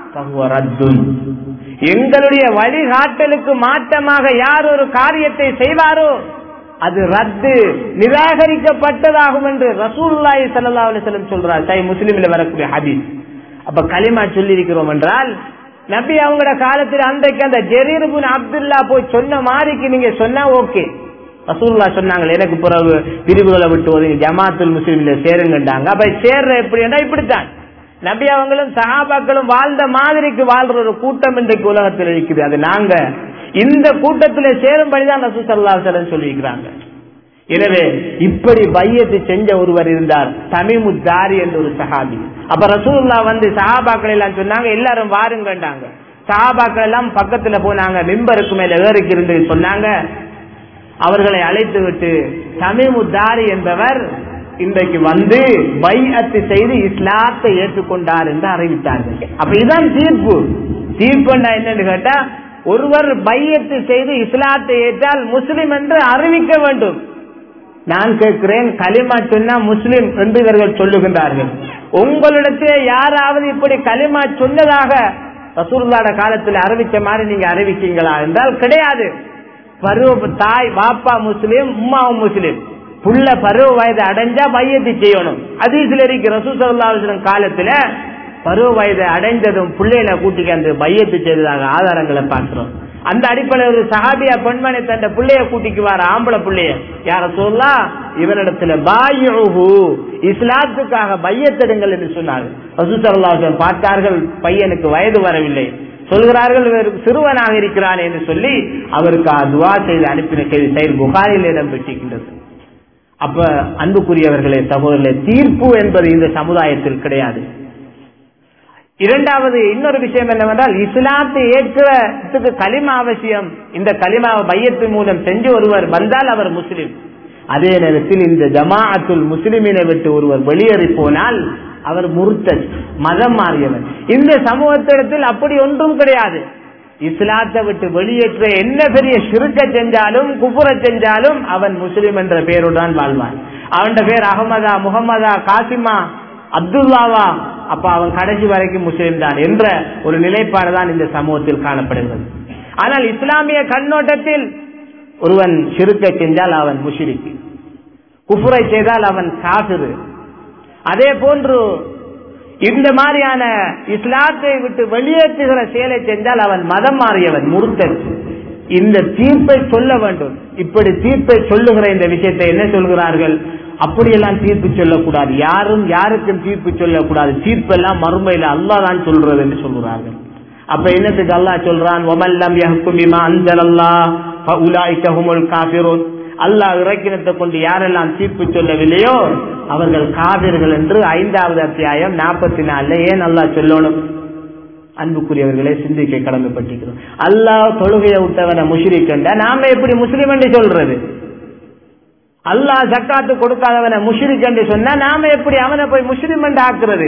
[SPEAKER 1] எங்களுடைய வழிகாட்டலுக்கு மாற்றமாக யார் ஒரு காரியத்தை செய்வாரோ அது ரத்து நிராகரிக்கப்பட்டதாகும் என்று ரசூல்லாய் சல்லா அலிஸ்லம் சொல்றார் சை முஸ்லீம்ல வரக்கூடிய ஹதீஸ் அப்ப களிமா சொல்லி இருக்கிறோம் என்றால் நபி அவங்களோட காலத்தில் அன்றைக்கு அந்த ஜெரீர்புன் அப்துல்லா போய் சொன்ன மாதிரிக்கு நீங்க சொன்னா ஓகே ரசூல்லா சொன்னாங்க எனக்கு பிறகு பிரிவுகளை விட்டு ஒதுங்கி ஜமாத்துல் முஸ்லீம்ல சேருங்கண்டாங்க அப்ப சேர்ற எப்படின்னா இப்படித்தான் நபி அவங்களும் சஹாபாக்களும் வாழ்ந்த மாதிரிக்கு வாழ்ற ஒரு கூட்டம் இன்றைக்கு உலகத்தில் இருக்குது அது நாங்க இந்த கூட்டத்தில் சேரும்படிதான் ரசூ சல்லா சொல்லியிருக்கிறாங்க எனவே இப்படி பையத்து செஞ்ச ஒருவர் இருந்தார் தமிமுத்தாரி என்ற ஒரு சஹாபி அப்ப ரசூல்லா வந்து சஹாபாக்கள் எல்லாம் சொன்னாங்க எல்லாரும் வாருங்கண்டாங்க சஹாபாக்கள் எல்லாம் பக்கத்துல போனாங்க மிம்பருக்கு மேல ஏறிக்கு இருந்து சொன்னாங்க அவர்களை அழைத்து விட்டு தமிமுத்தாரி என்பவர் இன்றைக்கு வந்து பைஅத்து செய்து இஸ்லாத்தை ஏற்றுக்கொண்டார் என்று அறிவித்தார்கள் அப்ப இதுதான் தீர்ப்பு தீர்ப்பு என்னன்னு கேட்டா ஒருவர் பையத்து செய்து இஸ்லாத்தை ஏற்றால் முஸ்லிம் என்று அறிவிக்க வேண்டும் நான் கேட்கிறேன் களிமா சொன்னா முஸ்லிம் என்று இவர்கள் சொல்லுகின்றார்கள் உங்களிடத்திலே யாராவது இப்படி களிமா சொன்னதாக ரசூல்லாட காலத்தில் அறிவிச்ச மாதிரி நீங்க அறிவிக்கீங்களா என்றால் கிடையாது பருவ தாய் பாப்பா முஸ்லீம் உம்மாவும் முஸ்லீம் புள்ள பருவ வயது அடைஞ்சா பையத்து செய்யணும் அதீசில் இருக்கிற ரசூசல்லாஸ்லம் காலத்துல பருவ வயது அடைந்ததும் பிள்ளைகளை கூட்டிக்கு அந்த பையத்து செய்ததாக ஆதாரங்களை பார்க்கிறோம் அந்த அடிப்படையில் ஒரு சஹாபியா பெண்மணி தன் பிள்ளைய கூட்டிக்குவார் ஆம்பளை பிள்ளைய யார சொல்லா இவரிடத்துல பாயுஹு இஸ்லாத்துக்காக பையத்தெடுங்கள் என்று சொன்னார்கள் ரசூசல்லாஸ்லம் பார்த்தார்கள் பையனுக்கு வயது வரவில்லை சொல்கிறார்கள் இவர் சிறுவனாக இருக்கிறான் என்று சொல்லி அவருக்கு துவா செய்து அனுப்பின செய்தி சைர் புகாரில் இடம்பெற்றிருக்கின்றது அப்ப அன்புக்குரியவர்களே சகோதரர்களே தீர்ப்பு என்பது இந்த சமுதாயத்தில் கிடையாது இரண்டாவது இன்னொரு விஷயம் என்னவென்றால் இஸ்லாத்தை ஏற்கிறதுக்கு களிமா அவசியம் இந்த களிமாவை பையத்தின் மூலம் செஞ்சு ஒருவர் வந்தால் அவர் முஸ்லிம் அதே நேரத்தில் இந்த ஜமாஅத்துல் முஸ்லிமினை விட்டு ஒருவர் வெளியேறி போனால் அவர் முருத்தன் மதம் மாறியவர் இந்த சமூகத்திடத்தில் அப்படி ஒன்றும் கிடையாது இஸ்லாத்தை விட்டு வெளியேற்ற என்ன பெரிய சிறுக்க செஞ்சாலும் குப்புற செஞ்சாலும் அவன் முஸ்லிம் என்ற பெயருடன் வாழ்வான் அவன் பேர் அகமதா முகமதா காசிமா அப்துல்லாவா அப்ப அவன் கடைசி வரைக்கும் முஸ்லிம் தான் என்ற ஒரு நிலைப்பாடு தான் இந்த சமூகத்தில் காணப்படுகிறது ஆனால் இஸ்லாமிய கண்ணோட்டத்தில் ஒருவன் சிறுக்க செஞ்சால் அவன் முஷிரிக்கு குஃபுரை செய்தால் அவன் காசிறு அதே போன்று இந்த மாதிரியான இஸ்லாத்தை விட்டு வெளியேற்றுகிற செயலை செஞ்சால் அவன் மதம் மாறியவன் முருத்தன் இந்த தீர்ப்பை சொல்ல வேண்டும் இப்படி தீர்ப்பை சொல்லுகிற இந்த விஷயத்தை என்ன சொல்கிறார்கள் அப்படியெல்லாம் தீர்ப்பு சொல்லக்கூடாது யாரும் யாருக்கும் தீர்ப்பு சொல்லக்கூடாது தீர்ப்பெல்லாம் மறுமையில அல்லா தான் சொல்றது என்று சொல்கிறார்கள் அப்ப என்னத்துக்கு அல்லாஹ் சொல்றான் ஒமல்லம் யஹ்குமிமா அன்சலல்லா ஃபஉலாயிக ஹுமுல் காஃபிரூன் அல்லாஹ் இறக்கினத்தை கொண்டு யாரெல்லாம் தீர்ப்பு சொல்லவில்லையோ அவர்கள் காவிர்கள் என்று ஐந்தாவது அத்தியாயம் நாற்பத்தி நாலுல ஏன் அல்லாஹ் சொல்லணும் அன்புக்குரியவர்களே சிந்திக்க கடமைப்பட்டிருக்கிறோம் அல்லாஹ் தொழுகையை விட்டவனை முஷிரிக்கண்டா நாம எப்படி முஸ்லிம் என்று சொல்றது அல்லாஹ் ஜக்காத்து கொடுக்காதவனை முஷிரிக் என்று சொன்னா நாம எப்படி அவனை போய் முஸ்லிம் என்று ஆக்குறது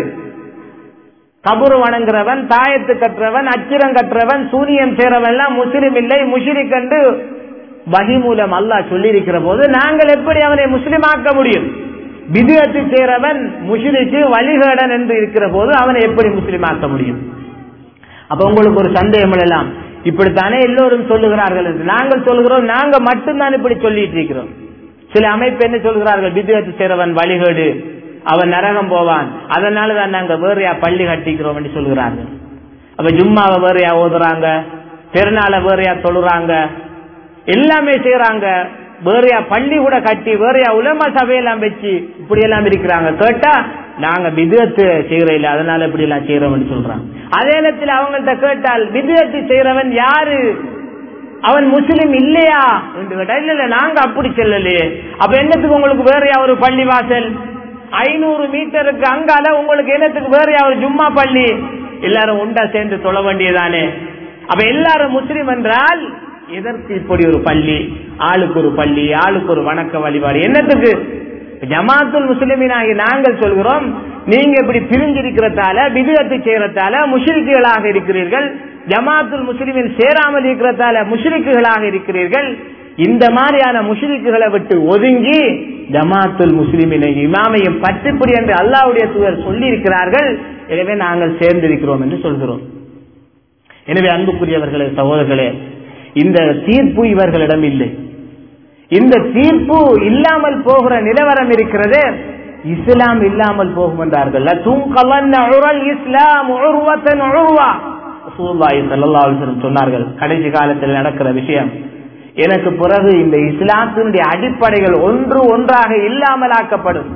[SPEAKER 1] கபுரு வணங்குறவன் தாயத்து கற்றவன் அச்சிரம் கற்றவன் சூனியம் செய்றவன் எல்லாம் முஸ்லிம் இல்லை முஷிரிக் என்று வகி மூலம் அல்லாஹ் சொல்லியிருக்கிற போது நாங்கள் எப்படி அவனை முஸ்லிமாக்க முடியும் விதியத்து செய்றவன் முஷிரிக்கு வழிகேடன் என்று இருக்கிற போது அவனை எப்படி முஸ்லிமாக்க முடியும் அப்ப உங்களுக்கு ஒரு சந்தேகம் எல்லாம் இப்படித்தானே எல்லோரும் சொல்லுகிறார்கள் என்று நாங்கள் சொல்லுகிறோம் நாங்க மட்டும்தான் இப்படி சொல்லிட்டு இருக்கிறோம் சில அமைப்பு என்ன சொல்கிறார்கள் விதியத்து செய்றவன் வழிகேடு அவன் நரகம் போவான் அதனால தான் நாங்க வேறையா பள்ளி கட்டிக்கிறோம் என்று சொல்கிறார்கள் அப்ப ஜும்மாவை வேறையா ஓதுறாங்க பெருநாளை வேறையா தொழுறாங்க எல்லாமே செய்யறாங்க வேறையா பள்ளி கூட கட்டி வேறையா உலமா சபையெல்லாம் வச்சு இப்படி எல்லாம் இருக்கிறாங்க கேட்டா நாங்க விதத்து செய்யற இல்ல அதனால இப்படி எல்லாம் செய்யறோம்னு சொல்றாங்க அதே நேரத்தில் அவங்கள்ட்ட கேட்டால் விதத்து செய்யறவன் யாரு அவன் முஸ்லிம் இல்லையா என்று கேட்டா இல்ல இல்ல நாங்க அப்படி செல்லலையே அப்ப என்னத்துக்கு உங்களுக்கு வேறையா ஒரு பள்ளி வாசல் ஐநூறு மீட்டருக்கு அங்கால உங்களுக்கு என்னத்துக்கு வேறையா ஒரு ஜும்மா பள்ளி எல்லாரும் உண்டா சேர்ந்து தொழ வேண்டியதானே அப்ப எல்லாரும் முஸ்லிம் என்றால் எதற்கு இப்படி ஒரு பள்ளி ஆளுக்கு ஒரு பள்ளி ஆளுக்கு ஒரு வணக்க வழிபாடு என்னத்துக்கு ஜமாத்துல் முஸ்லிமினாகி நாங்கள் சொல்கிறோம் நீங்க இப்படி பிரிஞ்சிருக்கிறதால விதத்தை செய்யறதால முஷ்ரிக்குகளாக இருக்கிறீர்கள் ஜமாத்துல் முஸ்லிமின் சேராமல் இருக்கிறதால முஷ்ரிக்குகளாக இருக்கிறீர்கள் இந்த மாதிரியான முஷ்ரிக்குகளை விட்டு ஒதுங்கி ஜமாத்துல் முஸ்லிமினை இமாமையும் பற்றுப்படி என்று அல்லாவுடைய தூதர் சொல்லி இருக்கிறார்கள் எனவே நாங்கள் சேர்ந்திருக்கிறோம் என்று சொல்கிறோம் எனவே அன்புக்குரியவர்களே சகோதரர்களே இந்த தீர்ப்பு இவர்களிடம் இல்லை இந்த தீர்ப்பு இல்லாமல் போகிற நிலவரம் இருக்கிறது இஸ்லாம் இல்லாமல் போகும் என்றார்கள் இஸ்லாம் சொன்னார்கள் கடைசி காலத்தில் நடக்கிற விஷயம் எனக்கு பிறகு இந்த இஸ்லாத்தினுடைய அடிப்படைகள் ஒன்று ஒன்றாக இல்லாமலாக்கப்படும்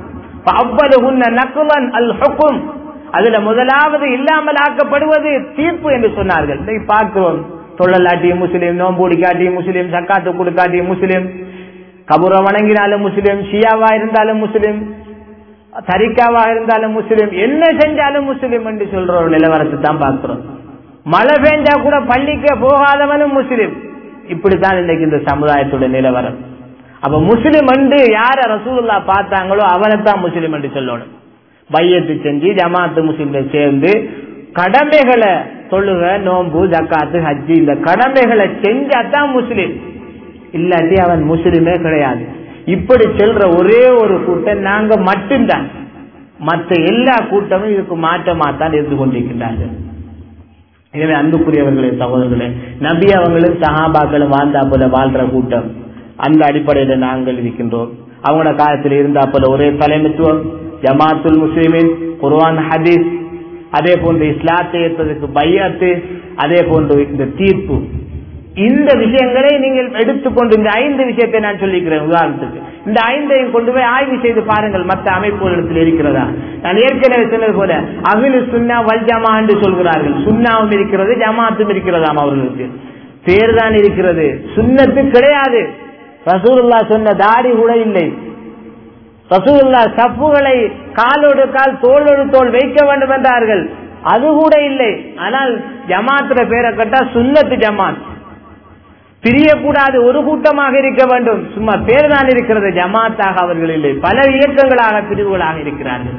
[SPEAKER 1] அதுல முதலாவது இல்லாமல் ஆக்கப்படுவது தீர்ப்பு என்று சொன்னார்கள் இன்றைக்கு பார்க்கிறோம் தொழலாட்டியும் முஸ்லீம் நோம்பூடி காட்டியும் முஸ்லீம் சக்காத்து கொடுக்காட்டியும் முஸ்லீம் கபுர வணங்கினாலும் முஸ்லிம் ஷியாவா இருந்தாலும் முஸ்லிம் தரிக்காவா இருந்தாலும் முஸ்லிம் என்ன செஞ்சாலும் முஸ்லிம் என்று சொல்ற ஒரு நிலவரத்தை தான் பார்க்கிறோம் மழை பெஞ்சா கூட பள்ளிக்கு போகாதவனும் முஸ்லிம் இப்படித்தான் இன்னைக்கு இந்த சமுதாயத்தோட நிலவரம் அப்ப முஸ்லிம் என்று யார ரசூலுல்லா பார்த்தாங்களோ அவனைத்தான் முஸ்லிம் என்று சொல்லணும் பையத்து செஞ்சு ஜமாத்து முஸ்லிம்ல சேர்ந்து கடமைகளை தொழுக நோன்பு ஜக்காத்து ஹஜ்ஜி இந்த கடமைகளை செஞ்சாதான் முஸ்லிம் இல்லாட்டி அவன் முஸ்லிமே கிடையாது இப்படி செல்ற ஒரே ஒரு கூட்டம் நாங்க மட்டும்தான் மற்ற எல்லா கூட்டமும் இதுக்கு மாற்றமாத்தான் இருந்து கொண்டிருக்கின்றார்கள் எனவே அன்புக்குரியவர்களே சகோதரர்களே நபி அவங்களும் சஹாபாக்களும் வாழ்ந்தா போல வாழ்ற கூட்டம் அந்த அடிப்படையில நாங்கள் இருக்கின்றோம் அவங்களோட காலத்தில் இருந்தா போல ஒரே தலைமைத்துவம் ஜமாத்துல் முஸ்லிமின் குர்ஆன் ஹதீஸ் அதே போன்று இஸ்லாத்தை ஏற்பதற்கு பையாத்து அதே போன்று இந்த தீர்ப்பு இந்த விஷயங்களை நீங்கள் எடுத்துக்கொண்டு இந்த ஐந்து விஷயத்தை நான் சொல்லிக்கிறேன் உதாரணத்துக்கு இந்த ஐந்தையும் கொண்டு போய் ஆய்வு செய்து பாருங்கள் மற்ற அமைப்புகளிடத்தில் இருக்கிறதா நான் ஏற்கனவே சொன்னது போல அகிலு சுன்னா வல் ஜமா என்று சொல்கிறார்கள் சுன்னாவும் இருக்கிறது ஜமாத்தும் இருக்கிறதாம் அவர்களுக்கு பேர் தான் இருக்கிறது சுன்னத்து கிடையாது ரசூலுல்லா சொன்ன தாடி கூட இல்லை ரசூலுல்லா சப்புகளை காலோடு கால் தோளோடு தோல் வைக்க வேண்டும் என்றார்கள் அது கூட இல்லை ஆனால் ஜமாத்துல பேரை கட்டா சுன்னத்து ஜமாத் பிரியக்கூடாது ஒரு கூட்டமாக இருக்க வேண்டும் சும்மா பேர் தான் இருக்கிறது ஜமாத்தாக அவர்கள் இல்லை பல இயக்கங்களாக பிரிவுகளாக இருக்கிறார்கள்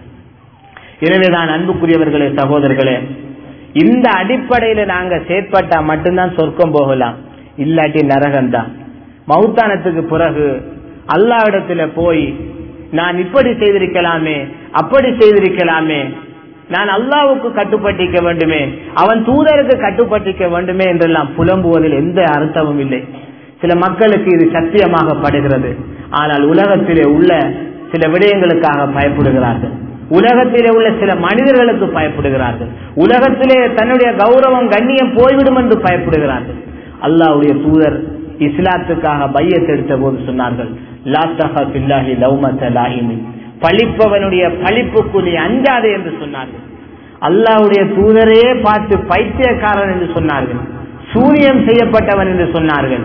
[SPEAKER 1] எனவேதான் அன்புக்குரியவர்களே சகோதரர்களே இந்த அடிப்படையில நாங்க செயற்பட்டா மட்டும்தான் சொர்க்கம் போகலாம் இல்லாட்டி நரகம்தான் மௌத்தானத்துக்கு பிறகு அல்லாவிடத்துல போய் நான் இப்படி செய்திருக்கலாமே அப்படி செய்திருக்கலாமே நான் அல்லாவுக்கு கட்டுப்பட்டிக்க வேண்டுமே அவன் தூதருக்கு கட்டுப்பட்டிக்க வேண்டுமே என்றெல்லாம் புலம்புவதில் எந்த அர்த்தமும் இல்லை சில மக்களுக்கு இது சத்தியமாக படுகிறது ஆனால் உலகத்திலே உள்ள சில விடயங்களுக்காக பயப்படுகிறார்கள் உலகத்திலே உள்ள சில மனிதர்களுக்கு பயப்படுகிறார்கள் உலகத்திலே தன்னுடைய கௌரவம் கண்ணியம் போய்விடும் என்று பயப்படுகிறார்கள் அல்லாவுடைய தூதர் இஸ்லாத்துக்காக பையத் எடுத்த போது சொன்னார்கள் லா தஹா பில்லாஹி லௌமத லாயிமின் பழிப்பவனுடைய பழிப்புக்கு நீ அஞ்சாதே என்று சொன்னார்கள் அல்லாவுடைய தூதரையே பார்த்து பைத்தியக்காரன் என்று சொன்னார்கள் சூரியம் செய்யப்பட்டவன் என்று சொன்னார்கள்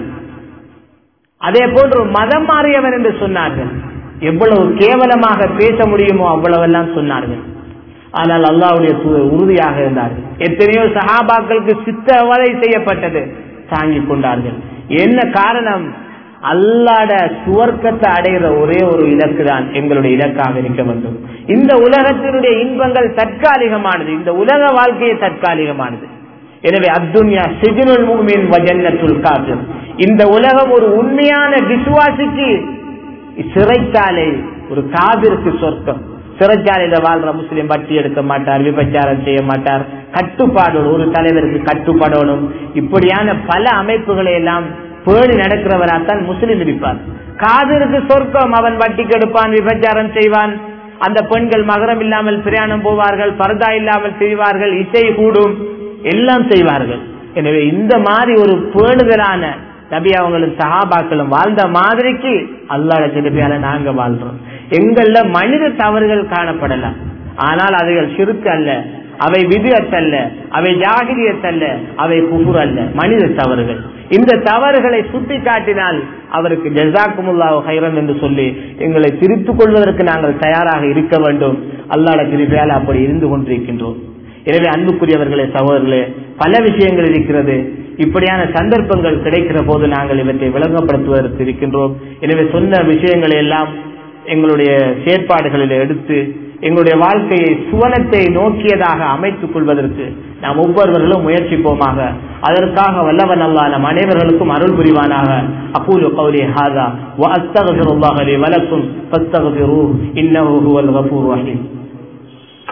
[SPEAKER 1] அதே போன்று மதம் மாறியவன் என்று சொன்னார்கள் எவ்வளவு கேவலமாக பேச முடியுமோ அவ்வளவெல்லாம் சொன்னார்கள் ஆனால் அல்லாவுடைய தூதர் உறுதியாக இருந்தார்கள் எத்தனையோ சஹாபாக்களுக்கு சித்தவதை செய்யப்பட்டது தாங்கிக் கொண்டார்கள் என்ன காரணம் அல்லாட சுவர்க்கத்தை அடைகிற ஒரே ஒரு இலக்கு தான் எங்களுடைய இலக்காக இருக்க வேண்டும் இந்த உலகத்தினுடைய இன்பங்கள் தற்காலிகமானது இந்த உலக வாழ்க்கையே தற்காலிகமானது எனவே அத்துன்யா சிஜினுல் மூமின் வஜன்னத்துல் காஃபிர் இந்த உலகம் ஒரு உண்மையான விசுவாசிக்கு சிறைச்சாலை ஒரு காவிற்கு சொர்க்கம் சிறைச்சாலையில வாழ்ற முஸ்லீம் வட்டி எடுக்க மாட்டார் விபச்சாரம் செய்ய மாட்டார் கட்டுப்பாடு ஒரு தலைவருக்கு கட்டுப்படணும் இப்படியான பல அமைப்புகளை எல்லாம் பேணி நடக்கிறவராத்தான் முஸ்லீம் இருப்பார் காதிற்கு சொர்க்கம் அவன் வட்டி கெடுப்பான் விபச்சாரம் செய்வான் அந்த பெண்கள் மகரம் இல்லாமல் பிரயாணம் போவார்கள் பரதா இல்லாமல் செய்வார்கள் இசை கூடும் எல்லாம் செய்வார்கள் எனவே இந்த மாதிரி ஒரு பேணுதலான நபி அவங்களும் சஹாபாக்களும் வாழ்ந்த மாதிரிக்கு அல்லாட திருப்பியால நாங்க வாழ்றோம் எங்கள்ல மனித தவறுகள் காணப்படலாம் ஆனால் அவைகள் சிறுக்கு அல்ல அவை விதியத்தல்ல அவை ஜாகிரியத்தல்ல அவை குபுர் அல்ல மனித தவறுகள் இந்த தவறுகளை சுட்டி காட்டினால் அவருக்கு ஜசாக்குமுல்லாஹ் ஹைரம் என்று சொல்லி எங்களை திருத்திக் கொள்வதற்கு நாங்கள் தயாராக இருக்க வேண்டும் அல்லாட திருப்பியால் அப்படி இருந்து கொண்டிருக்கின்றோம் எனவே அன்புக்குரியவர்களே சகோதரர்களே பல விஷயங்கள் இருக்கிறது இப்படியான சந்தர்ப்பங்கள் கிடைக்கிற போது நாங்கள் இவற்றை விளங்கப்படுத்துவதற்கு இருக்கின்றோம் எனவே சொன்ன விஷயங்களை எல்லாம் எங்களுடைய செயற்பாடுகளில் எடுத்து எங்களுடைய வாழ்க்கையை சுவனத்தை நோக்கியதாக அமைத்துக் கொள்வதற்கு நாம் ஒவ்வொருவர்களும் முயற்சிப்போமாக அதற்காக வல்லவன் அல்லா நம் அனைவர்களுக்கும் அருள் புரிவானாக அகூலு கௌலி ஹாதா வ அஸ்தகஃபிருல்லாஹ் லி வலக்கும் ஃபஸ்தகஃபிரூஹ் இன்னஹு ஹுவல் கஃபூர் ரஹீம்